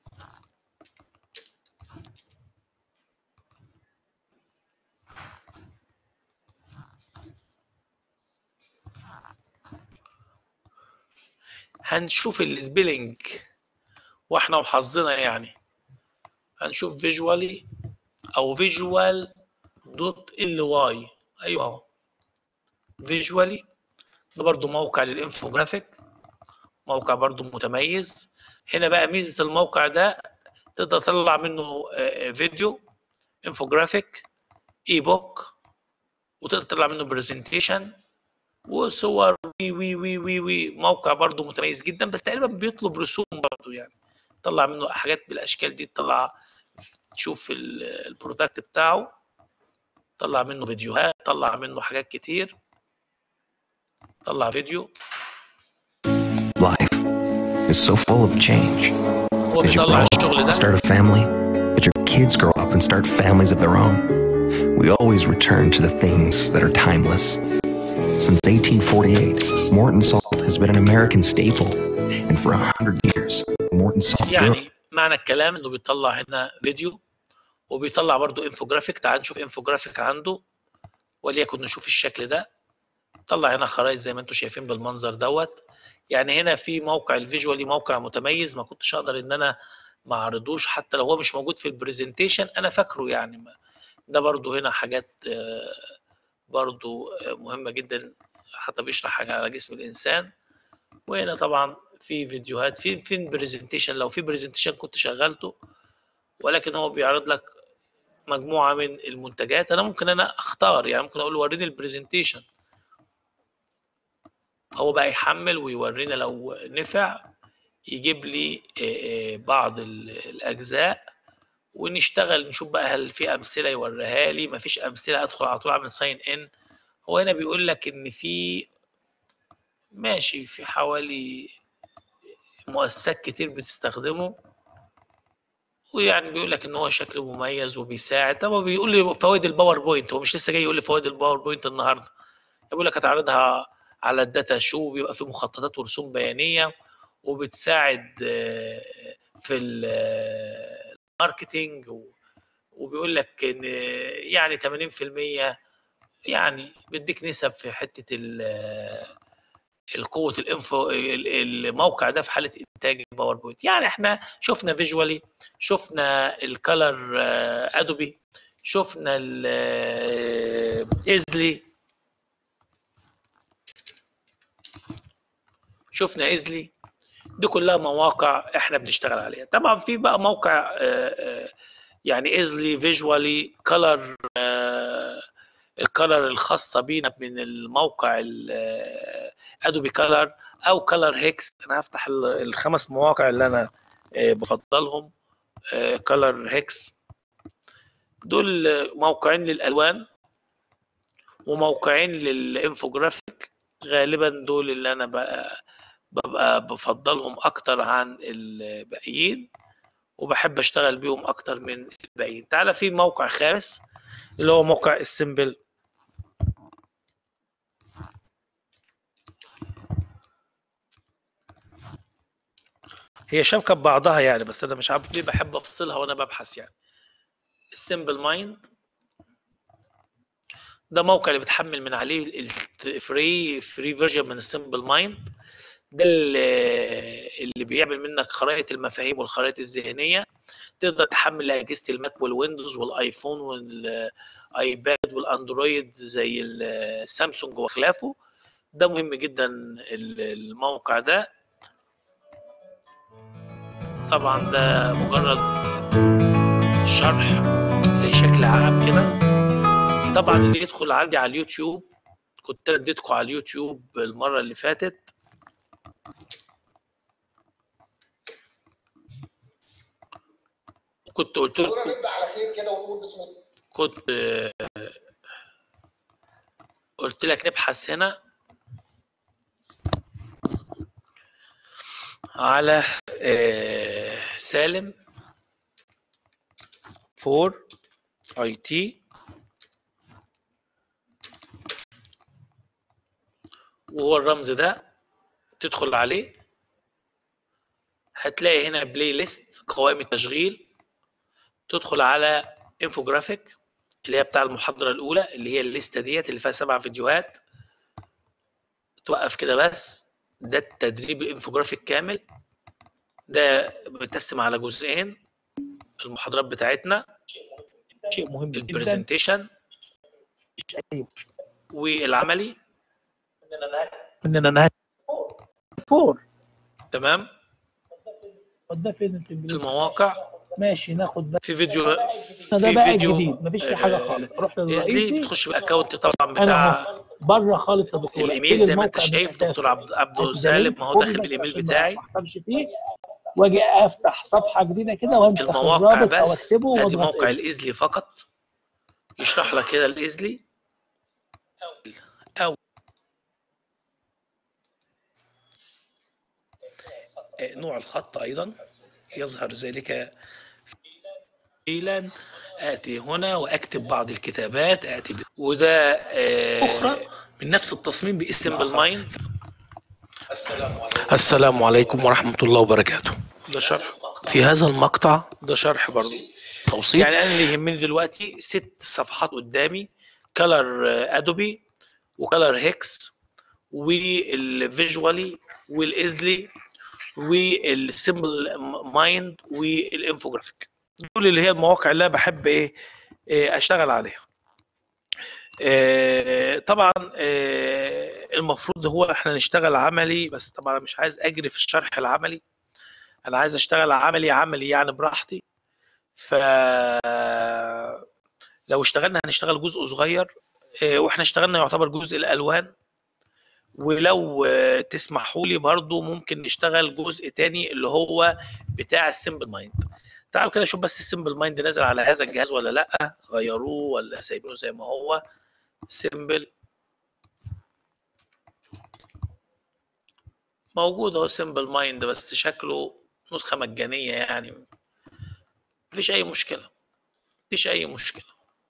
هنشوف السبيلنج واحنا وحظنا يعني هنشوف فيجوالي او فيجوال دوت ال واي ايوه اهو فيجوالي ده برضو موقع للانفوجرافيك موقع برضو متميز هنا بقى ميزه الموقع ده تقدر تطلع منه فيديو انفوجرافيك اي بوك وتقدر تطلع منه برزنتيشن وصور وي وي وي وي وي موقع برضو متميز جدا بس تقريبا بيطلب رسوم برضو يعني طلع منه حاجات بالاشكال دي تطلع تشوف البرودكت بتاعه طلع منه فيديوهات طلع منه حاجات كتير طلع فيديو Life is so full of change. هو As you بيطلع grow الشغل up, ده start a family, as your kids grow up and start families of their own, we always return to the things that are timeless. Since 1848, Morton salt has been an American staple, and for a hundred years, Morton salt grew يعني معنى الكلام انه بيطلع هنا فيديو وبيطلع برضو انفوجرافيك تعال نشوف انفوجرافيك عنده وليكن نشوف الشكل ده طلع هنا خرائط زي ما انتم شايفين بالمنظر دوت يعني هنا في موقع الفيجوالي موقع متميز ما كنتش اقدر ان انا ما اعرضوش حتى لو هو مش موجود في البرزنتيشن انا فاكره يعني ما- ده برضو هنا حاجات آه، برضو آه، مهمة جدا حتى بيشرح حاجة على جسم الإنسان وهنا طبعا في فيديوهات في فين برزنتيشن لو في برزنتيشن كنت شغلته ولكن هو بيعرض لك مجموعة من المنتجات أنا ممكن أنا أختار يعني ممكن أقول له وريني البرزنتيشن هو بقى يحمل ويورينا لو نفع يجيب لي آه، آه، بعض ال- الأجزاء ونشتغل نشوف بقى هل في امثله يوريها لي مفيش امثله ادخل على طول اعمل ساين ان هو هنا بيقول لك ان في ماشي في حوالي مؤسسات كتير بتستخدمه ويعني بيقول لك ان هو شكله مميز وبيساعد طب هو بيقول لي فوائد الباوربوينت هو مش لسه جاي يقول لي فوائد الباوربوينت النهارده بيقول لك هتعرضها على الداتا شو بيبقى في مخططات ورسوم بيانيه وبتساعد آه، في ال- آه، الماركتينج و- وبيقول لك ان يعني 80% يعني بيديك نسب في حته ال- القوه الانفو ال- الموقع ده في حاله انتاج الباوربوينت يعني احنا شفنا فيجوالي شفنا الكالر ادوبي شفنا الايزلي شفنا ايزلي دي كلها مواقع احنا بنشتغل عليها طبعا في بقى موقع آه، آه، يعني ايزلي فيجوالي كلر الكلر الخاصه بينا من الموقع ادوبي كلر او كلر هيكس انا هفتح ال- الخمس مواقع اللي انا آه، بفضلهم كلر هيكس دول آه، موقعين للالوان وموقعين للانفوجرافيك غالبا دول اللي انا بقى ببقى بفضلهم اكتر عن الباقيين وبحب اشتغل بيهم اكتر من الباقيين تعالى في موقع خامس اللي هو موقع السيمبل هي شبكه ببعضها يعني بس انا مش عارف ليه بحب افصلها وانا ببحث يعني السيمبل مايند ده موقع اللي بتحمل من عليه الفري فري فيرجن من السيمبل مايند ده اللي اللي بيعمل منك خرائط المفاهيم والخرائط الذهنيه تقدر تحمل لاجهزه الماك والويندوز والايفون والايباد والاندرويد زي السامسونج وخلافه ده مهم جدا ال- الموقع ده طبعا ده مجرد شرح لشكل عام كده طبعا اللي يدخل عندي على اليوتيوب كنت أنا اديتكم على اليوتيوب المره اللي فاتت كنت قلت لكم نبدا على خير كده ونقول بسم الله كنت آه، قلت لك نبحث هنا على آه، سالم فور اي تي وهو الرمز ده تدخل عليه هتلاقي هنا بلاي ليست قوائم التشغيل تدخل على انفوجرافيك اللي هي بتاع المحاضرة الأولى اللي هي الليستة ديت اللي فيها سبع فيديوهات توقف كده بس ده التدريب الانفوجرافيك كامل ده متقسم على جزئين المحاضرات بتاعتنا شيء مهم جدا البرزنتيشن مش اي مشكله والعملي اننا نهايه فور تمام طب ده فين التمرين المواقع ماشي ناخد ده في فيديو ده في بقى فيديو الجديد مفيش فيه حاجه آه، خالص رحت ازلي للرئيسي بتخش بالاكونت طبعا انا بتاع اهو بره خالص يا دكتور الايميل زي ما انت شايف دكتور عبد عبد سالم ما هو داخل بالايميل بتاعي ما احتاجش فيه واجي افتح صفحه جديده كده وامسح المواقع الرابط او بس اكتبه ادي واضغط موقع إيه. الايزلي فقط يشرح لك كده الايزلي او آه، نوع الخط ايضا يظهر ذلك فعلا اتي هنا واكتب بعض الكتابات اتي ب... وده آه، أخرى. من نفس التصميم باسم بالمايند السلام عليكم السلام عليكم ورحمة الله وبركاته ده شرح في هذا المقطع ده شرح برضه توصيل يعني انا اللي يهمني دلوقتي ست صفحات قدامي كلر ادوبي وكلر هيكس والفيجوالي والايزلي والسيمبل مايند والانفوجرافيك دول اللي هي المواقع اللي انا بحب ايه إيه اشتغل عليها آه، طبعا آه، المفروض هو احنا نشتغل عملي بس طبعا أنا مش عايز اجري في الشرح العملي انا عايز اشتغل عملي عملي يعني براحتي ف لو اشتغلنا هنشتغل جزء صغير آه، واحنا اشتغلنا يعتبر جزء الالوان ولو آه، تسمحوا لي برضو ممكن نشتغل جزء تاني اللي هو بتاع السيمبل مايند تعالوا كده شوف بس السمبل مايند نازل على هذا الجهاز ولا لا غيروه ولا سايبينه زي ما هو سمبل موجود اهو سمبل مايند بس شكله نسخة مجانية يعني مفيش أي مشكلة مفيش أي مشكلة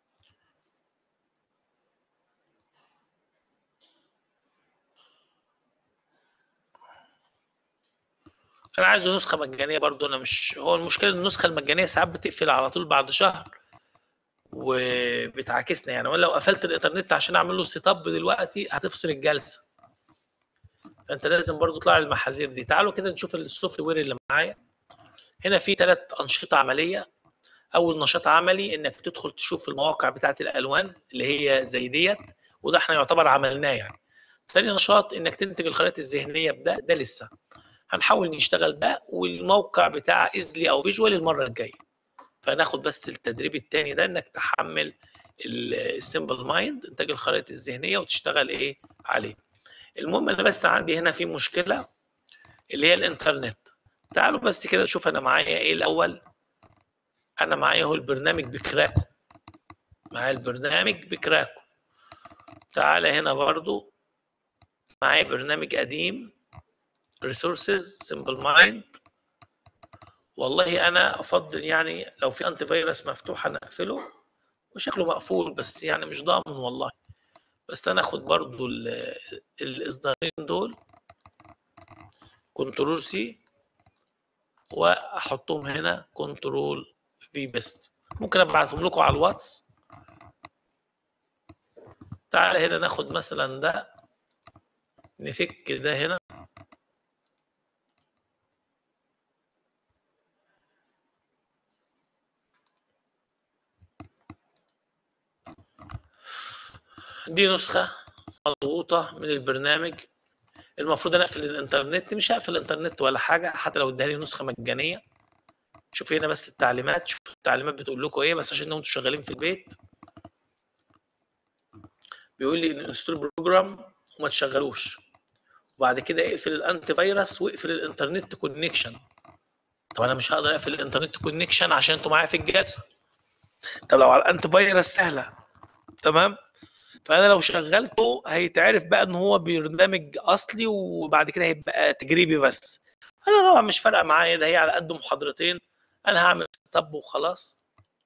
انا عايزه نسخه مجانيه برضو انا مش هو المشكله ان النسخه المجانيه ساعات بتقفل على طول بعد شهر وبتعاكسنا يعني وانا لو قفلت الانترنت عشان اعمل له سيت اب دلوقتي هتفصل الجلسه فانت لازم برضو تطلع المحاذير دي تعالوا كده نشوف السوفت وير اللي معايا هنا في ثلاث انشطه عمليه اول نشاط عملي انك تدخل تشوف المواقع بتاعه الالوان اللي هي زي ديت وده احنا يعتبر عملناه يعني ثاني نشاط انك تنتج الخرائط الذهنيه بده ده لسه هنحاول نشتغل ده والموقع بتاع ايزلي او فيجوال المره الجايه فناخد بس التدريب الثاني ده انك تحمل السمبل مايند انتاج الخرائط الذهنيه وتشتغل ايه عليه المهم انا بس عندي هنا في مشكله اللي هي الانترنت تعالوا بس كده نشوف انا معايا ايه الاول انا معايا هو البرنامج بكراكو معايا البرنامج بكراكو تعالى هنا برضو معايا برنامج قديم resources simple mind والله انا افضل يعني لو في انتي فيروس مفتوح انا اقفله وشكله مقفول بس يعني مش ضامن والله بس انا اخد برضو ال- الاصدارين دول كنترول سي واحطهم هنا كنترول في بيست ممكن ابعتهم لكم على الواتس تعالى هنا ناخد مثلا ده نفك ده هنا دي نسخة مضغوطة من البرنامج المفروض انا اقفل الانترنت مش هقفل الانترنت ولا حاجة حتى لو اداني نسخة مجانية شوف هنا بس التعليمات شوف التعليمات بتقول لكم ايه بس عشان انتوا شغالين في البيت بيقول لي انستول بروجرام وما تشغلوش وبعد كده اقفل الانتي فيروس واقفل الانترنت كونكشن طب انا مش هقدر اقفل الانترنت كونكشن عشان انتوا معايا في الجلسه طب لو على الانتي فيروس سهله تمام فانا لو شغلته هيتعرف بقى ان هو برنامج اصلي وبعد كده هيبقى تجريبي بس انا طبعا مش فارقه معايا ده هي على قد محاضرتين انا هعمل ستاب وخلاص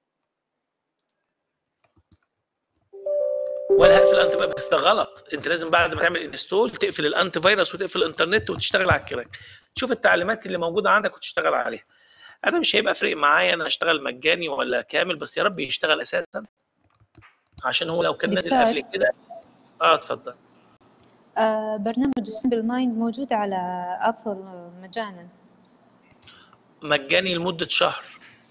ولا هقفل الانتي فيروس بس ده غلط انت لازم بعد ما تعمل انستول تقفل الانتي فيروس وتقفل الانترنت وتشتغل على الكراك تشوف التعليمات اللي موجوده عندك وتشتغل عليها انا مش هيبقى فرق معايا انا اشتغل مجاني ولا كامل بس يا رب يشتغل اساسا عشان هو لو كان نازل دكتور. قبل كده اه اتفضل آه، برنامج السمبل مايند موجود على أبل مجانا مجاني لمده شهر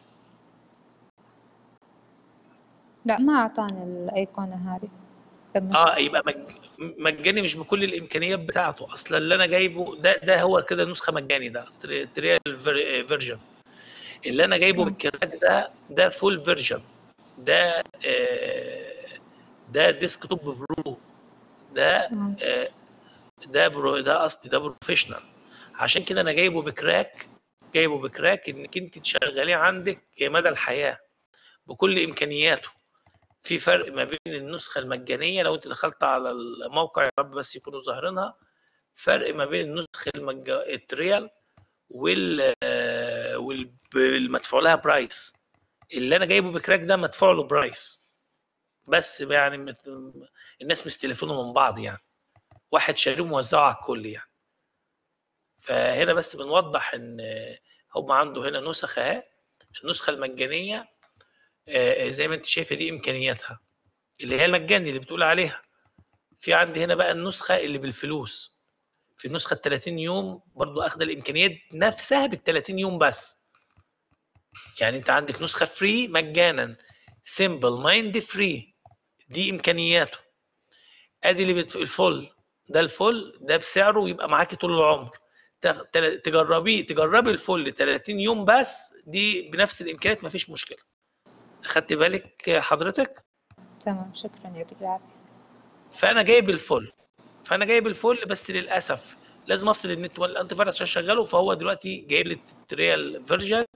لا ما أعطاني الأيقونة هذه لما اه يبقى مج... مجاني مش بكل الامكانيات بتاعته اصلا اللي انا جايبه ده ده هو كده نسخه مجاني ده تريال فيرجن اللي انا جايبه مم. بالكراك ده ده فول فيرجن ده آه ده ديسك توب برو ده مم. آه ده برو ده قصدي ده بروفيشنال عشان كده انا جايبه بكراك جايبه بكراك انك انت تشغليه عندك مدى الحياه بكل امكانياته في فرق ما بين النسخه المجانيه لو انت دخلت على الموقع يا رب بس يكونوا ظاهرينها فرق ما بين النسخه المج... التريال وال آه، وال- والمدفوع لها برايس اللي انا جايبه بكراك ده مدفوع له برايس بس يعني مت... الناس مستلفينه من بعض يعني واحد شاريه موزعه على الكل يعني فهنا بس بنوضح ان هم عنده هنا نسخ اهي النسخه المجانيه آه، زي ما انت شايفه دي امكانياتها اللي هي المجاني اللي بتقول عليها في عندي هنا بقى النسخه اللي بالفلوس في النسخه ال 30 يوم برضو اخد الامكانيات نفسها بال 30 يوم بس يعني انت عندك نسخه فري مجانا سيمبل مايند فري دي امكانياته ادي اللي بت... الفل ده الفل ده بسعره ويبقى معاكي طول العمر ت- تل- تجربيه تجربي الفل 30 يوم بس دي بنفس الامكانيات مفيش مشكله خدت بالك حضرتك تمام شكرا يعطيك العافية فانا جايب الفل فانا جايب الفل بس للاسف لازم افصل النت والانتي فيروس عشان اشغله فهو دلوقتي جايب لي التريال فيرجن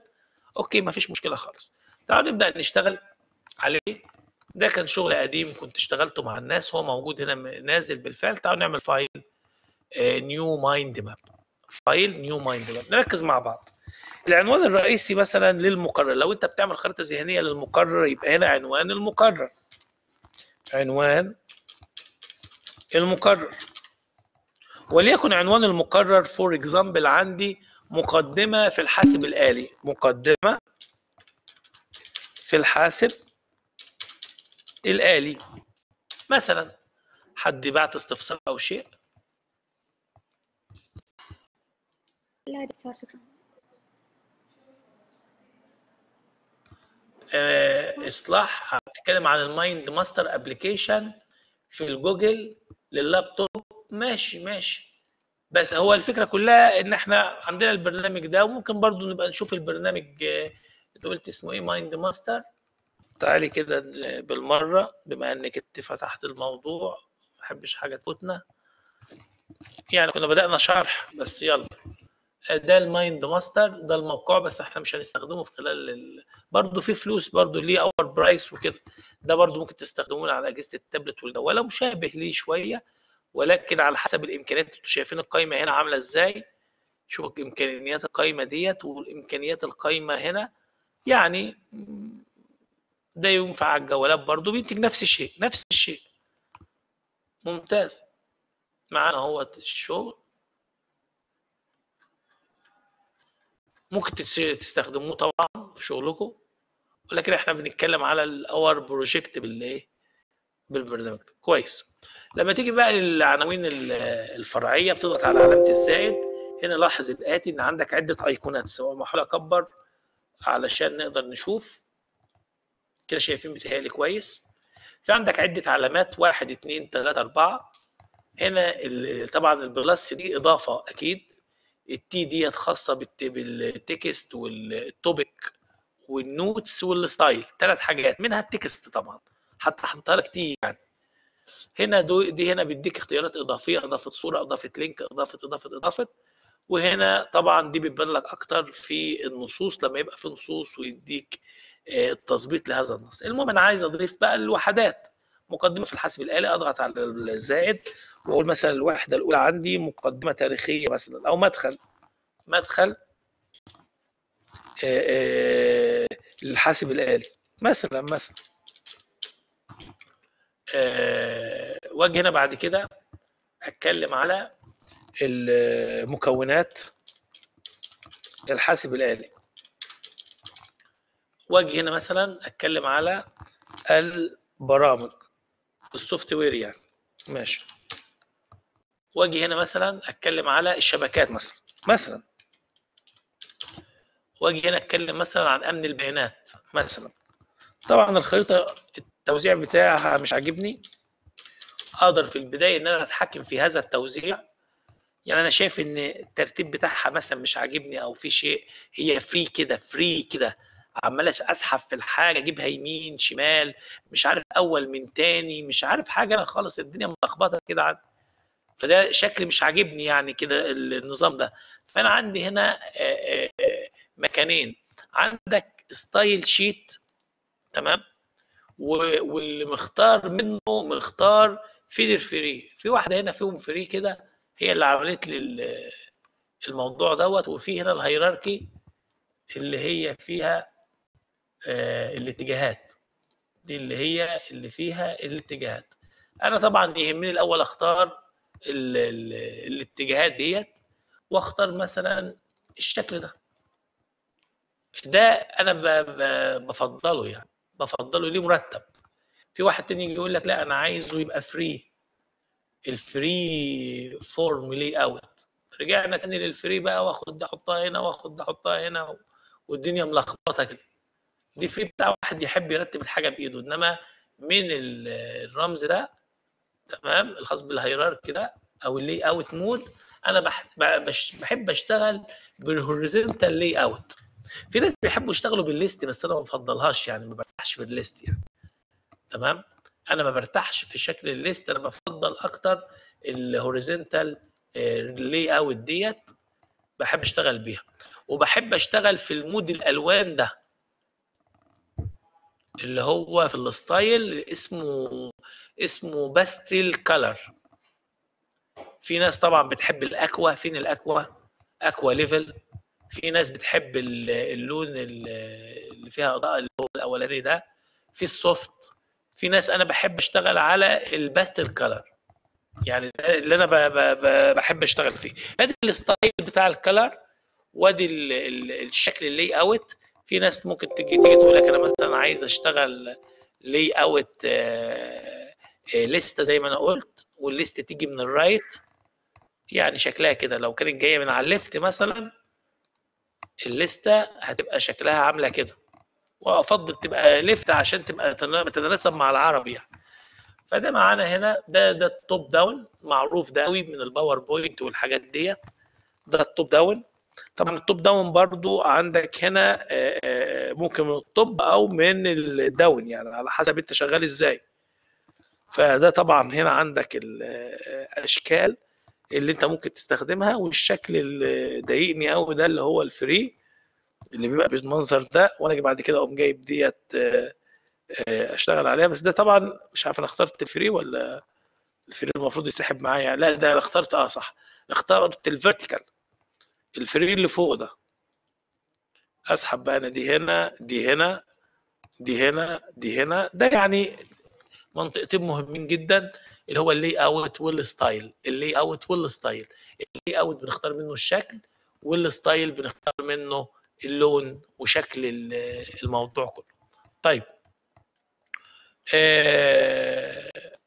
اوكي مفيش مشكله خالص تعالوا نبدا نشتغل عليه ده كان شغل قديم كنت اشتغلته مع الناس هو موجود هنا م- نازل بالفعل تعالوا نعمل فايل نيو مايند ماب فايل نيو مايند ماب نركز مع بعض العنوان الرئيسي مثلا للمقرر لو انت بتعمل خريطه ذهنيه للمقرر يبقى هنا عنوان المقرر عنوان المقرر وليكن عنوان المقرر فور اكزامبل عندي مقدمه في الحاسب الالي مقدمه في الحاسب الالي مثلا حد بعت استفسار او شيء لا دكتور شكرا آه، اصلاح بتتكلم عن المايند ماستر ابلكيشن في الجوجل لللابتوب ماشي ماشي بس هو الفكره كلها ان احنا عندنا البرنامج ده وممكن برضو نبقى نشوف البرنامج آه، انت قلت اسمه ايه مايند ماستر تعالي كده بالمره بما انك انت فتحت الموضوع ما بحبش حاجه تفوتنا يعني كنا بدأنا شرح بس يلا ده المايند ماستر ده الموقع بس احنا مش هنستخدمه في خلال ال... برضه في فلوس برضه ليه اور برايس وكده ده برضه ممكن تستخدموه على اجهزه التابلت والجوال مشابه ليه شويه ولكن على حسب الامكانيات انتوا شايفين القائمه هنا عامله ازاي شوفوا امكانيات القائمه ديت والامكانيات القائمه هنا يعني م، ده ينفع على الجوالات برضه بينتج نفس الشيء نفس الشيء ممتاز معانا هو الشغل ممكن تس- تستخدموه طبعا في شغلكم ولكن احنا بنتكلم على الاور بروجكت بالايه بالبرنامج ده. كويس لما تيجي بقى للعناوين ال- الفرعيه بتضغط على علامه الزائد هنا لاحظ الاتي ان عندك عده ايقونات سواء محاول اكبر علشان نقدر نشوف كده شايفين بتهيألي كويس في عندك عده علامات واحد اتنين تلاته اربعه هنا ال- طبعا البلس دي اضافه اكيد التي ديت خاصه بالت- بالتكست والتوبيك والنوتس والستايل ثلاث حاجات منها التكست طبعا حتى حطها لك تي يعني هنا دو دي هنا بيديك اختيارات اضافيه اضافه صوره اضافه لينك اضافه اضافه اضافه وهنا طبعا دي بتبان لك اكتر في النصوص لما يبقى في نصوص ويديك آه، التظبيط لهذا النص المهم انا عايز اضيف بقى الوحدات مقدمه في الحاسب الالي اضغط على الزائد واقول مثلا الوحده الاولى عندي مقدمه تاريخيه مثلا او مدخل مدخل آه، آه، للحاسب الالي مثلا مثلا آه، واجي هنا بعد كده اتكلم على المكونات الحاسب الالي واجي هنا مثلا اتكلم على البرامج السوفت وير يعني ماشي واجي هنا مثلا اتكلم على الشبكات مثلا مثلا واجي هنا اتكلم مثلا عن امن البيانات مثلا طبعا الخريطه التوزيع بتاعها مش عاجبني اقدر في البدايه ان انا اتحكم في هذا التوزيع يعني انا شايف ان الترتيب بتاعها مثلا مش عاجبني او في شيء هي فري كده فري كده عمال اسحب في الحاجه اجيبها يمين شمال مش عارف اول من تاني مش عارف حاجه انا خالص الدنيا ملخبطه كده عندي فده شكل مش عاجبني يعني كده النظام ده فانا عندي هنا آه، آه، مكانين عندك ستايل شيت تمام و- واللي مختار منه مختار فيدر فري في واحده هنا فيهم فري كده هي اللي عملت لي ال- الموضوع دوت وفي هنا الهيراركي اللي هي فيها آه، الاتجاهات دي اللي هي اللي فيها الاتجاهات انا طبعا يهمني الاول اختار ال ال الاتجاهات ديت واختار مثلا الشكل ده ده انا ب- ب- بفضله يعني بفضله ليه مرتب في واحد تاني يجي يقول لك لا انا عايزه يبقى فري الفري فورم لي اوت رجعنا تاني للفري بقى واخد ده احطها هنا واخد ده احطها هنا والدنيا ملخبطه كده دي فري بتاع واحد يحب يرتب الحاجه بايده انما من ال- الرمز ده تمام الخاص بالهيراركي ده او اللي اوت مود انا بح- بش- بحب اشتغل بالهوريزونتال لي اوت في ناس بيحبوا يشتغلوا بالليست بس انا ما بفضلهاش يعني ما برتاحش في الليست يعني تمام انا ما برتاحش في شكل الليست انا بفضل اكتر الهوريزونتال لي اوت ديت بحب اشتغل بيها وبحب اشتغل في المود الالوان ده اللي هو في الستايل اسمه اسمه باستيل كلر في ناس طبعا بتحب الاكوا فين الاكوا اكوا ليفل في ناس بتحب ال- اللون ال- اللي فيها اضاءه اللي هو الاولاني ده في السوفت في ناس انا بحب اشتغل على الباستل كلر يعني ده اللي انا ب- ب- ب- بحب اشتغل فيه ادي الستايل بتاع الكلر وادي ال- ال- الشكل اللي اوت في ناس ممكن تيجي تيجي تقول لك انا مثلا عايز اشتغل لي اوت لسته زي ما انا قلت والليست تيجي من الرايت يعني شكلها كده لو كانت جايه من على الليفت مثلا الليسته هتبقى شكلها عامله كده وافضل تبقى ليفت عشان تبقى تنا- تتناسب مع العربي يعني فده معانا هنا ده ده التوب داون معروف ده قوي من الباوربوينت والحاجات ديت ده التوب داون طبعا التوب داون برضو عندك هنا آه، آه، ممكن من التوب او من الداون يعني على حسب انت شغال ازاي فده طبعا هنا عندك الاشكال اللي انت ممكن تستخدمها والشكل اللي ضايقني قوي ده اللي هو الفري اللي بيبقى بالمنظر ده وانا بعد كده اقوم جايب ديت آه، آه، اشتغل عليها بس ده طبعا مش عارف انا اخترت الفري ولا الفري المفروض يسحب معايا لا ده انا اخترت اه صح اخترت الفيرتيكال الفري اللي فوق ده اسحب بقى انا دي هنا دي هنا دي هنا دي هنا ده يعني منطقتين مهمين جدا اللي هو اللي اوت والستايل اللي اوت والستايل اللي اوت بنختار منه الشكل والستايل بنختار منه اللون وشكل ال- الموضوع كله طيب آه...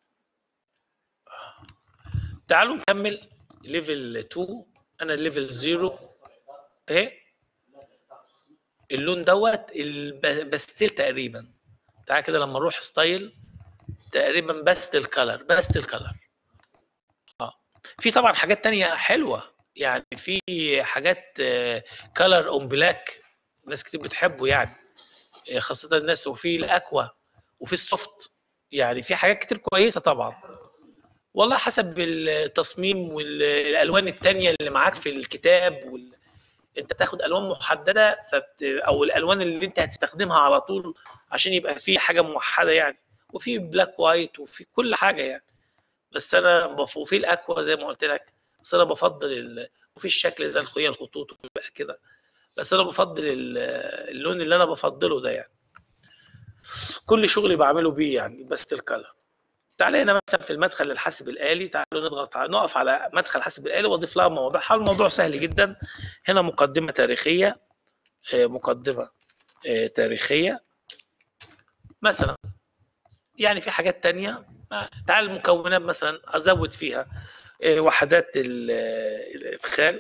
تعالوا نكمل ليفل 2 انا ليفل 0 ايه اللون دوت الباستيل تقريبا تعال كده لما نروح ستايل تقريبا باستيل كلر باستيل كلر اه في طبعا حاجات تانية حلوة يعني في حاجات كلر اون بلاك ناس كتير بتحبه يعني آه، خاصة الناس وفي الاكوا وفي السوفت يعني في حاجات كتير كويسة طبعا والله حسب التصميم والالوان التانية اللي معاك في الكتاب وال... انت تاخد الوان محدده فبت... او الالوان اللي انت هتستخدمها على طول عشان يبقى في حاجه موحده يعني وفي بلاك وايت وفي كل حاجه يعني بس انا بف... وفي الاكوا زي ما قلت لك بس انا بفضل ال... وفي الشكل ده الخويه الخطوط وبيبقى كده بس انا بفضل ال- اللون اللي انا بفضله ده يعني كل شغلي بعمله بيه يعني بس الكلر تعالى هنا مثلا في المدخل للحاسب الآلي تعالوا نضغط على نقف على مدخل الحاسب الآلي واضيف لها مواضيع الموضوع سهل جدا هنا مقدمة تاريخية آه، مقدمة آه، تاريخية مثلا يعني في حاجات تانية آه، تعال المكونات مثلا أزود فيها آه، وحدات ال- آه، الإدخال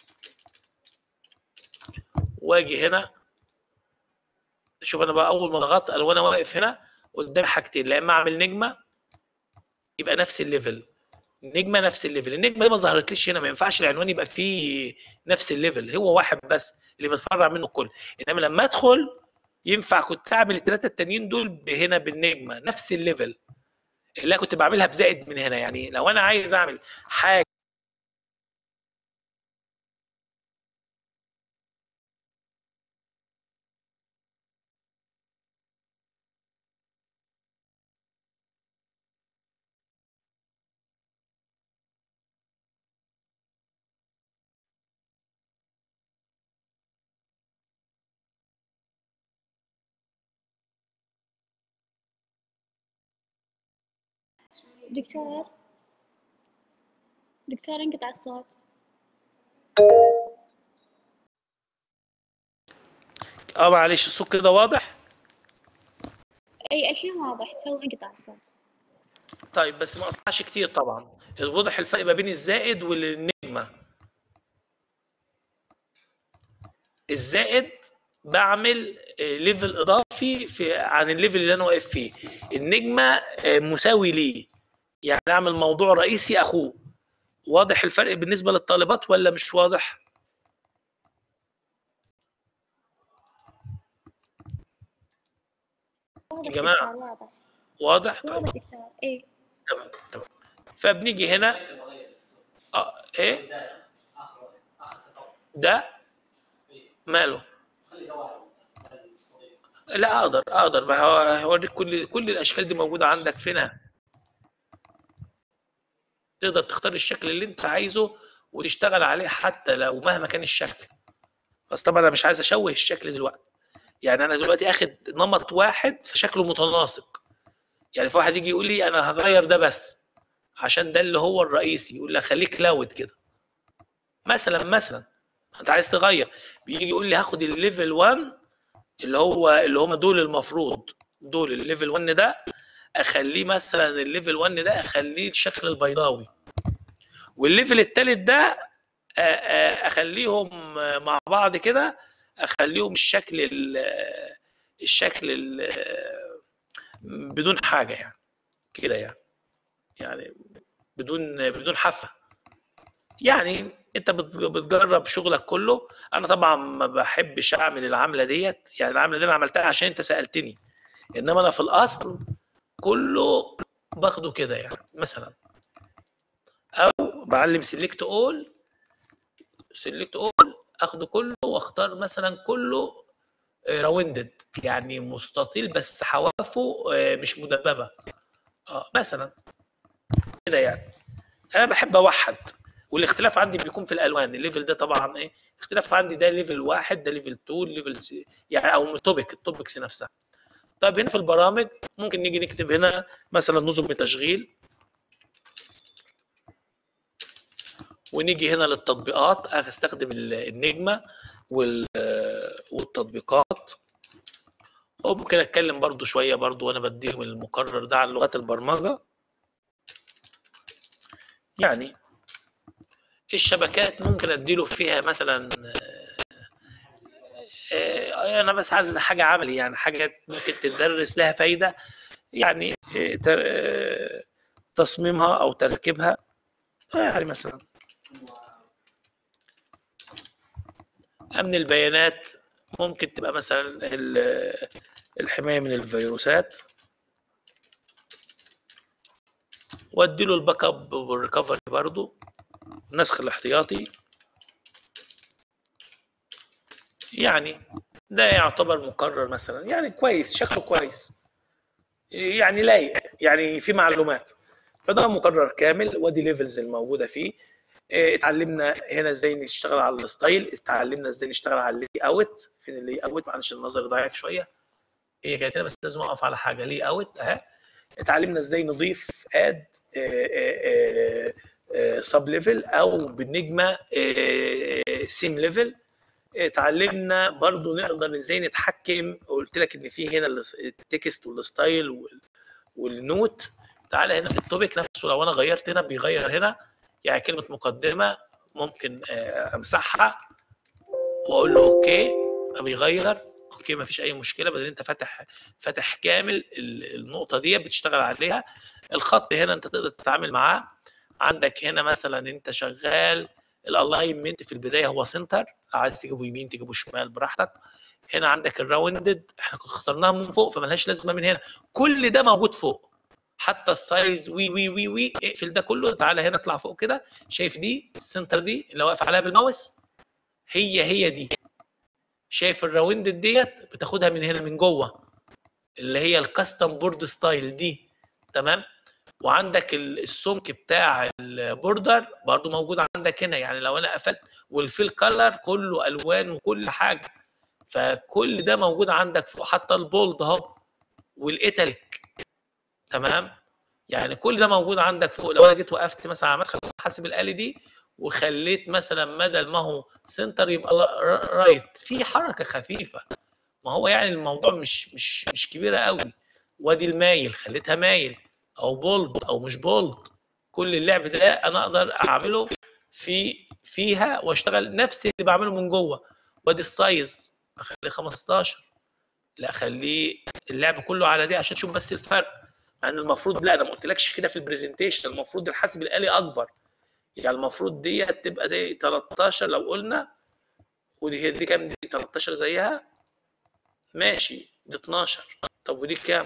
واجي هنا شوف انا بقى اول ما ضغطت قال وانا واقف هنا قدامي حاجتين لا اما اعمل نجمه يبقى نفس الليفل نجمه نفس الليفل النجمه دي ما ظهرتليش هنا ما ينفعش العنوان يبقى فيه نفس الليفل هو واحد بس اللي بتفرع منه الكل انما لما ادخل ينفع كنت اعمل الثلاثه التانيين دول هنا بالنجمه نفس الليفل اللي أنا كنت بعملها بزائد من هنا يعني لو انا عايز اعمل حاجه دكتور دكتور انقطع الصوت اه معلش الصوت كده واضح اي الحين واضح تو انقطع الصوت طيب بس ما قطعش كتير طبعا واضح الفرق ما بين الزائد والنجمه الزائد بعمل آه، ليفل اضافي في عن الليفل اللي انا واقف فيه النجمه آه، مساوي ليه يعني اعمل موضوع رئيسي اخوه واضح الفرق بالنسبه للطالبات ولا مش واضح واضح جماعة. دكتور واضح واضح طيب واضح دكتور اي تمام تمام فبنيجي هنا اه ايه ده ماله لا اقدر اقدر ما هو هوريك كل كل الاشكال دي موجوده عندك فينا تقدر تختار الشكل اللي انت عايزه وتشتغل عليه حتى لو مهما كان الشكل بس طبعا انا مش عايز اشوه الشكل دلوقتي يعني انا دلوقتي اخد نمط واحد فشكله متناسق يعني في واحد يجي يقول لي انا هغير ده بس عشان ده اللي هو الرئيسي يقول لك خليك كلاود كده مثلا مثلا انت عايز تغير بيجي يقول لي هاخد الليفل 1 اللي هو اللي هم دول المفروض دول الليفل 1 ده اخليه مثلا الليفل 1 ده اخليه الشكل البيضاوي والليفل الثالث ده آه، آه، اخليهم آه، مع بعض كده اخليهم الشكل ال- الشكل ال- بدون حاجه يعني كده يعني يعني بدون بدون حافه يعني انت بت- بتجرب شغلك كله انا طبعا ما بحبش اعمل العمله ديت يعني العمله دي انا عملتها عشان انت سالتني انما انا في الاصل كله باخده كده يعني مثلا او بعلم سيلكت اول سيلكت اول اخده كله واختار مثلا كله راوندد يعني مستطيل بس حوافه آه، مش مدببه اه مثلا كده يعني انا بحب اوحد والاختلاف عندي بيكون في الالوان الليفل ده طبعا ايه اختلاف عندي ده ليفل واحد ده ليفل 2 ليفل سي يعني او توبيك التوبكس نفسها طيب هنا في البرامج ممكن نيجي نكتب هنا مثلا نظم تشغيل ونيجي هنا للتطبيقات استخدم ال- النجمه وال- والتطبيقات وممكن اتكلم برضو شويه برضو وانا بديهم المقرر ده عن لغات البرمجه يعني الشبكات ممكن اديله فيها مثلا آه، انا بس عايز حاجه عملي يعني حاجه ممكن تدرس لها فايده يعني آه، تر- آه، تصميمها او تركيبها آه، يعني مثلا امن البيانات ممكن تبقى مثلا ال- الحمايه من الفيروسات واديله الباك اب والريكفري برضو النسخ الاحتياطي يعني ده يعتبر مقرر مثلا يعني كويس شكله كويس يعني لايق يعني في معلومات فده مقرر كامل ودي ليفلز الموجوده فيه إيه، اتعلمنا هنا ازاي نشتغل على الستايل اتعلمنا ازاي نشتغل على اللي اوت فين اللي اوت معلش النظر ضعيف شويه هي كانت هنا بس لازم اقف على حاجه لي اوت اهي اتعلمنا ازاي نضيف اد سب ليفل او بالنجمه سيم ليفل اتعلمنا برضو نقدر ازاي نتحكم قلت لك ان في هنا التكست والستايل وال- والنوت تعالى هنا في التوبيك نفسه لو انا غيرت هنا بيغير هنا يعني كلمه مقدمه ممكن آه، امسحها واقول له اوكي بيغير اوكي ما فيش اي مشكله بدل انت فاتح فاتح كامل ال- النقطه دي بتشتغل عليها الخط هنا انت تقدر تتعامل معاه عندك هنا مثلا انت شغال الالاينمنت في البدايه هو سنتر عايز تجيبه يمين تجيبه شمال براحتك هنا عندك الراوندد احنا كنا اخترناها من فوق فملهاش لازمه من هنا كل ده موجود فوق حتى السايز وي وي وي وي اقفل ده كله تعالى هنا اطلع فوق كده شايف دي السنتر دي اللي واقف عليها بالماوس هي هي دي شايف الراوندد ديت بتاخدها من هنا من جوه اللي هي الكاستم بورد ستايل دي تمام وعندك ال- السمك بتاع البوردر برضو موجود عندك هنا يعني لو انا قفلت والفيل كلر كله الوان وكل حاجه فكل ده موجود عندك فوق حتى البولد اهو والايتاليك تمام يعني كل ده موجود عندك فوق لو انا جيت وقفت مثلا على مدخل الحاسب الالي دي وخليت مثلا بدل ما هو سنتر يبقى لا- رايت في حركه خفيفه ما هو يعني الموضوع مش مش مش كبيره قوي وادي المايل خليتها مايل او بولد او مش بولد كل اللعب ده انا اقدر اعمله في فيها واشتغل نفس اللي بعمله من جوه وادي السايز اخليه 15 لا اخليه اللعب كله على دي عشان تشوف بس الفرق يعني المفروض لا انا ما قلتلكش كده في البرزنتيشن المفروض الحاسب الالي اكبر يعني المفروض دي تبقى زي 13 لو قلنا ودي هي دي كام دي 13 زيها ماشي دي 12 طب ودي كام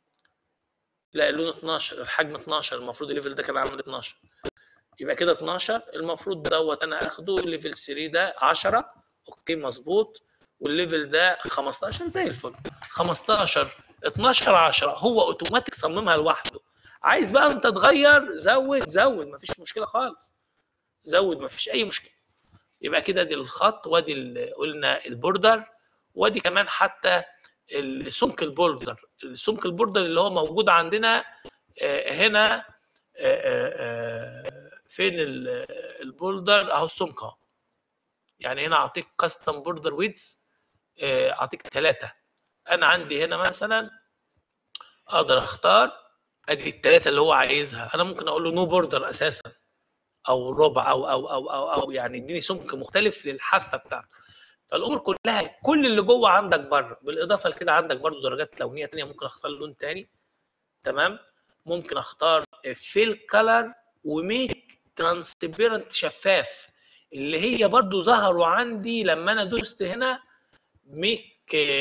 لا اللون 12 الحجم 12 المفروض الليفل ده كان عامل 12 يبقى كده 12 المفروض دوت انا اخده ليفل 3 ده 10 اوكي مظبوط والليفل ده 15 زي الفل 15 12 10 هو اوتوماتيك صممها لوحده عايز بقى انت تغير زود زود مفيش مشكله خالص زود مفيش اي مشكله يبقى كده دي الخط وادي ال- قلنا البوردر وادي كمان حتى السمك البوردر السمك البوردر اللي هو موجود عندنا آه، هنا آه، آه، آه، فين ال- البوردر اهو السمك اهو يعني هنا اعطيك كاستم بوردر ويدز اعطيك ثلاثه انا عندي هنا مثلا اقدر اختار ادي الثلاثه اللي هو عايزها انا ممكن اقول له نو بوردر اساسا او ربع او او او او, أو يعني اديني سمك مختلف للحافه بتاعته فالامور كلها كل اللي جوه عندك بره بالاضافه لكده عندك برضو درجات لونيه تانية ممكن اختار لون تاني تمام ممكن اختار فيل كلر وميك ترانسبيرنت شفاف اللي هي برضو ظهروا عندي لما انا دوست هنا ميك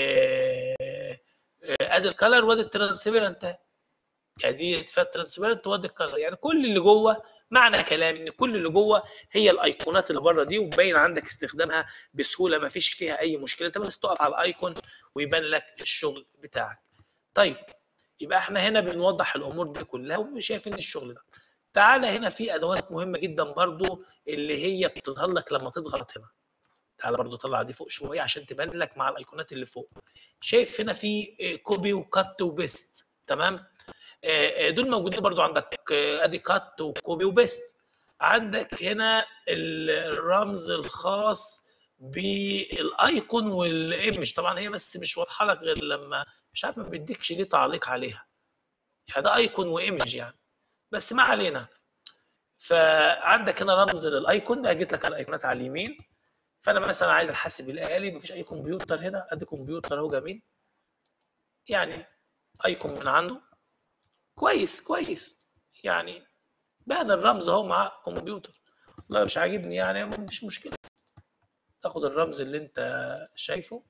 ادي الكلر وادي الترانسبيرنت يعني دي فيها ترانسبيرنت وادي الكلر يعني كل اللي جوه معنى كلامي ان كل اللي جوه هي الايقونات اللي بره دي وباين عندك استخدامها بسهوله ما فيش فيها اي مشكله انت بس تقف على الايكون ويبان لك الشغل بتاعك طيب يبقى احنا هنا بنوضح الامور دي كلها وشايفين الشغل ده تعالى هنا في ادوات مهمه جدا برضو اللي هي بتظهر لك لما تضغط هنا تعالى برضو طلع دي فوق شويه عشان تبان لك مع الايقونات اللي فوق شايف هنا في كوبي وكات وبيست تمام آه، آه، دول موجودين برضو عندك آه، ادي كات وكوبي وبيست عندك هنا الرمز الخاص بالايكون والايمج طبعا هي بس مش واضحه لك غير لما مش عارف ما بيديكش ليه تعليق عليها يعني ده ايكون وايمج يعني بس ما علينا فعندك هنا رمز للايكون ده جيت لك على الايقونات على اليمين فانا مثلا عايز الحاسب الالي مفيش اي كمبيوتر هنا ادي كمبيوتر اهو جميل يعني ايكون من عنده كويس كويس يعني بان الرمز اهو مع كمبيوتر والله مش عاجبني يعني مش مشكله تاخد الرمز اللي انت شايفه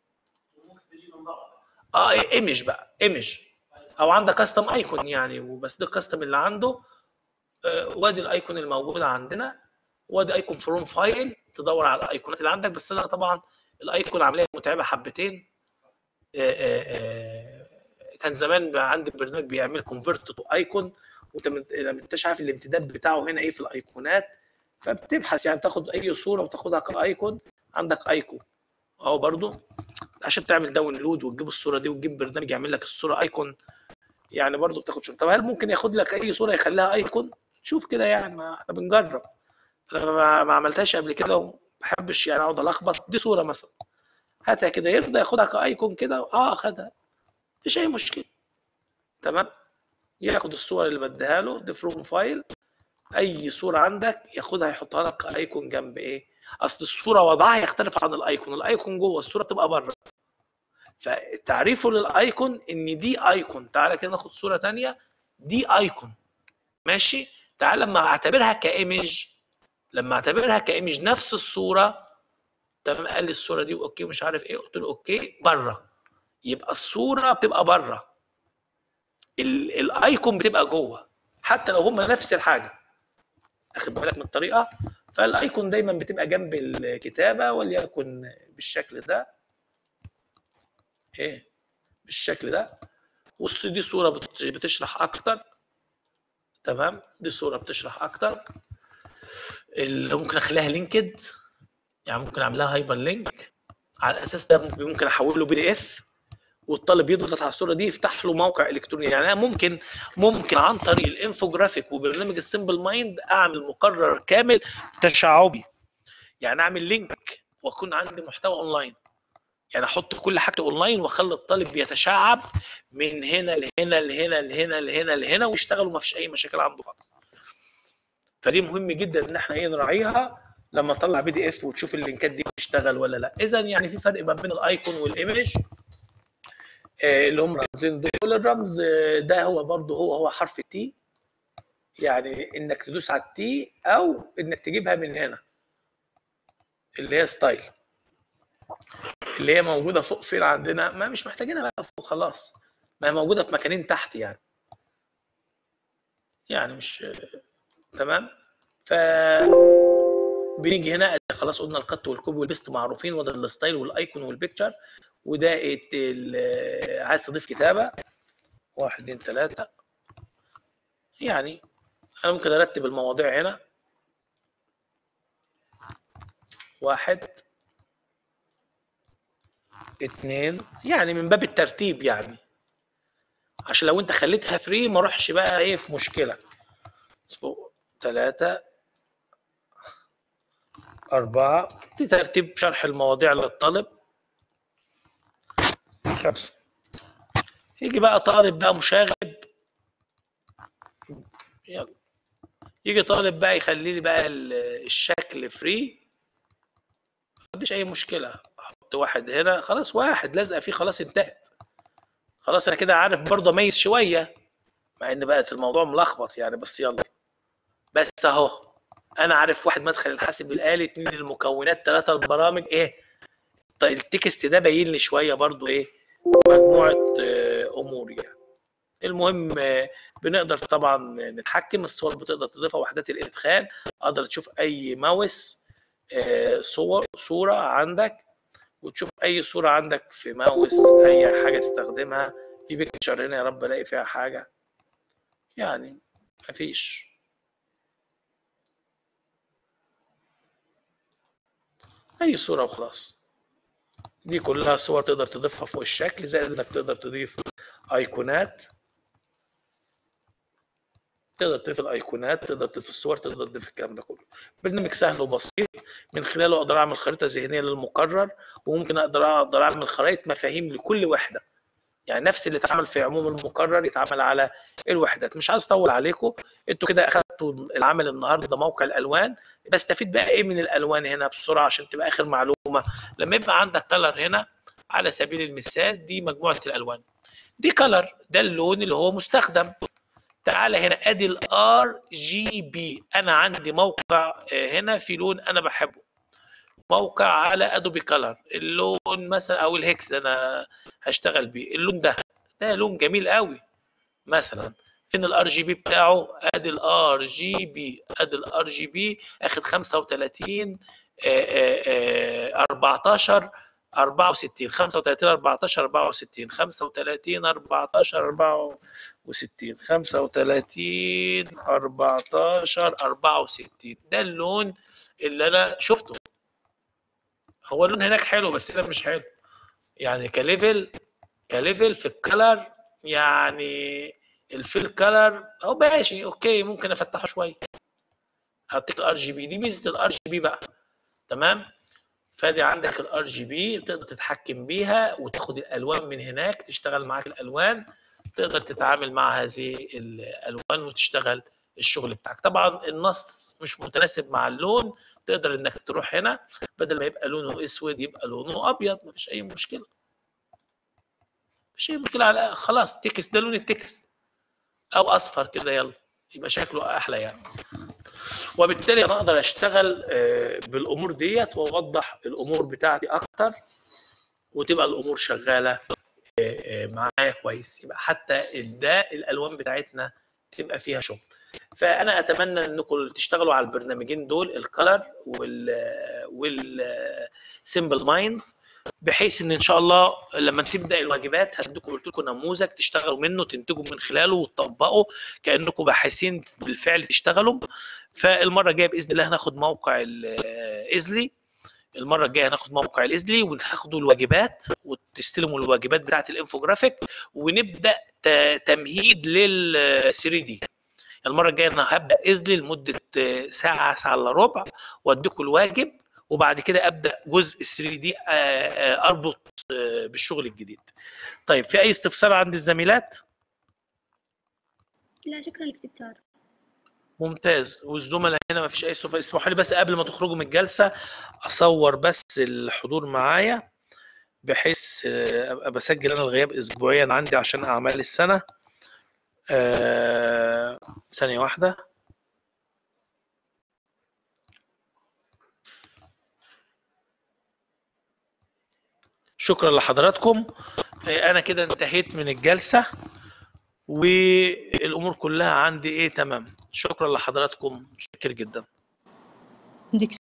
اه ايمج بقى ايمج او عندك كاستم ايكون يعني وبس ده الكاستم اللي عنده آه، وادي الايكون الموجود عندنا وادي ايكون فروم فايل تدور على الايقونات اللي عندك بس انا طبعا الايكون عمليه متعبه حبتين آه، آه، آه، كان زمان بقى عندي برنامج بيعمل كونفرت تو ايكون وانت من- لما انتش عارف الامتداد بتاعه هنا ايه في الايقونات فبتبحث يعني تاخد اي صوره وتاخدها كايكون عندك ايكون اهو برضو عشان تعمل داونلود وتجيب الصوره دي وتجيب برنامج يعمل لك الصوره ايكون يعني برضو بتاخد شويه طب هل ممكن ياخد لك اي صوره يخليها ايكون شوف كده يعني ما احنا بنجرب انا ما ما عملتهاش قبل كده وما بحبش يعني اقعد الخبط دي صوره مثلا هاتها كده يرضى ياخدها كايكون كده اه خدها مفيش اي مشكله تمام ياخد الصور اللي بديها له دي فروم فايل اي صوره عندك ياخدها يحطها لك كايكون جنب ايه اصل الصوره وضعها يختلف عن الايكون الايكون جوه الصوره تبقى بره فتعريفه للايكون ان دي ايكون تعالى كده ناخد صوره تانية دي ايكون ماشي تعالى لما اعتبرها كايمج لما اعتبرها كايمج نفس الصوره تمام قال لي الصوره دي اوكي ومش عارف ايه قلت له اوكي بره يبقى الصوره بتبقى بره ال- الايكون بتبقى جوه حتى لو هما نفس الحاجه اخد بالك من الطريقه فالايكون دايما بتبقى جنب الكتابه وليكن بالشكل ده ايه بالشكل ده والص- دي صوره بت- بتشرح اكتر تمام دي صوره بتشرح اكتر اللي ممكن اخليها لينكد يعني ممكن اعملها هايبر لينك على اساس ده ممكن ممكن احوله بي دي اف والطالب يضغط على الصوره دي يفتح له موقع الكتروني يعني انا ممكن ممكن عن طريق الانفوجرافيك وبرنامج السمبل مايند اعمل مقرر كامل تشعبي يعني اعمل لينك واكون عندي محتوى اونلاين يعني احط كل حاجه اونلاين واخلي الطالب يتشعب من هنا لهنا لهنا لهنا لهنا لهنا ويشتغل وما فيش اي مشاكل عنده خالص فدي مهم جدا ان احنا ايه نراعيها لما نطلع بي دي اف وتشوف اللينكات دي بتشتغل ولا لا اذا يعني في فرق ما بين الايكون والايمج آه، اللي هم رمزين دول الرمز آه، ده هو برضه هو هو حرف التي يعني انك تدوس على التي او انك تجيبها من هنا اللي هي ستايل اللي هي موجوده فوق فين عندنا ما مش محتاجينها بقى فوق خلاص ما هي موجوده في مكانين تحت يعني يعني مش تمام ف بنيجي هنا خلاص قلنا القط والكوب والبيست معروفين وده الستايل والايكون والبيكتشر وده الت- ال- عايز تضيف كتابه واحد اتنين تلاته يعني انا ممكن ارتب المواضيع هنا واحد اتنين يعني من باب الترتيب يعني عشان لو انت خليتها فري ما اروحش بقى ايه في مشكله ثلاثة أربعة دي ترتيب شرح المواضيع للطالب خمسة يجي بقى طالب بقى مشاغب يلا يجي طالب بقى يخلي لي بقى ال- الشكل فري ما عنديش أي مشكلة أحط واحد هنا خلاص واحد لازقة فيه خلاص انتهت خلاص أنا كده عارف برضه أميز شوية مع إن بقت الموضوع ملخبط يعني بس يلا بس أهو انا عارف واحد مدخل الحاسب الالي اتنين المكونات ثلاثه البرامج ايه طيب التكست ده باين لي شويه برضو ايه مجموعه آه، امور يعني المهم آه، بنقدر طبعا نتحكم الصور بتقدر تضيفها وحدات الادخال اقدر تشوف اي ماوس آه، صور صوره عندك وتشوف اي صوره عندك في ماوس اي حاجه تستخدمها في بيكتشر هنا يا رب الاقي فيها حاجه يعني مفيش اي صوره وخلاص دي كلها صور تقدر تضيفها فوق الشكل زائد انك تقدر تضيف ايقونات تقدر تضيف الايقونات تقدر تضيف الصور تقدر تضيف الكلام ده كله برنامج سهل وبسيط من خلاله اقدر اعمل خريطه ذهنيه للمقرر وممكن اقدر اقدر اعمل خرائط مفاهيم لكل وحده يعني نفس اللي اتعمل في عموم المقرر يتعمل على الوحدات مش عايز اطول عليكم انتوا كده اخدتوا العمل النهارده موقع الالوان بستفيد بقى ايه من الالوان هنا بسرعه عشان تبقى اخر معلومه لما يبقى عندك كلر هنا على سبيل المثال دي مجموعه الالوان دي كلر ده اللون اللي هو مستخدم تعالى هنا ادي الار جي بي انا عندي موقع آه، هنا في لون انا بحبه موقع على ادوبي كلر اللون مثلا او الهكس ده انا هشتغل بيه اللون ده ده لون جميل قوي مثلا فين الار جي بي بتاعه ادي الار جي بي ادي الار جي بي اخد 35 آه، آه، آه، 14 64 35 14 64 35 14 64 35 14 64 ده اللون اللي انا شفته هو اللون هناك حلو بس هنا مش حلو يعني كليفل كليفل في الكلر يعني الفيل كلر هو ماشي اوكي ممكن افتحه شويه هديك الار جي بي دي ميزه الار جي بي بقى تمام فادي عندك الار جي بي تقدر تتحكم بيها وتاخد الالوان من هناك تشتغل معاك الالوان تقدر تتعامل مع هذه الالوان وتشتغل الشغل بتاعك طبعا النص مش متناسب مع اللون تقدر انك تروح هنا بدل ما يبقى لونه اسود يبقى لونه ابيض مفيش اي مشكله مفيش اي مشكله على خلاص تكست ده لون التكست او اصفر كده يلا يبقى شكله احلى يعني وبالتالي انا اقدر اشتغل آه، بالامور ديت واوضح الامور بتاعتي اكتر وتبقى الامور شغاله آه، آه، معايا كويس يبقى حتى ده الالوان بتاعتنا تبقى فيها شغل فانا اتمنى انكم تشتغلوا على البرنامجين دول الكلر وال وال سمبل مايند بحيث ان ان شاء الله لما تبدا الواجبات هديكم قلت لكم نموذج تشتغلوا منه تنتجوا من خلاله وتطبقوا كانكم باحثين بالفعل تشتغلوا فالمره الجايه باذن الله هناخد موقع الايزلي المره الجايه هناخد موقع الايزلي وهاخدوا الواجبات وتستلموا الواجبات بتاعه الانفوجرافيك ونبدا ت- تمهيد لل 3 دي المره الجايه انا هبدا ايزلي لمده ساعه ساعه الا ربع واديكم الواجب وبعد كده ابدا جزء 3 دي اربط آه، بالشغل الجديد طيب في اي استفسار عند الزميلات لا شكرا لك دكتور ممتاز والزملاء هنا ما فيش اي استفسار اسمحوا لي بس قبل ما تخرجوا من الجلسه اصور بس الحضور معايا بحيث آه، ابقى بسجل انا الغياب اسبوعيا عندي عشان اعمال السنه آه، ثانيه واحده شكرا لحضراتكم آه، انا كده انتهيت من الجلسه والامور كلها عندي ايه تمام شكرا لحضراتكم شكر جدا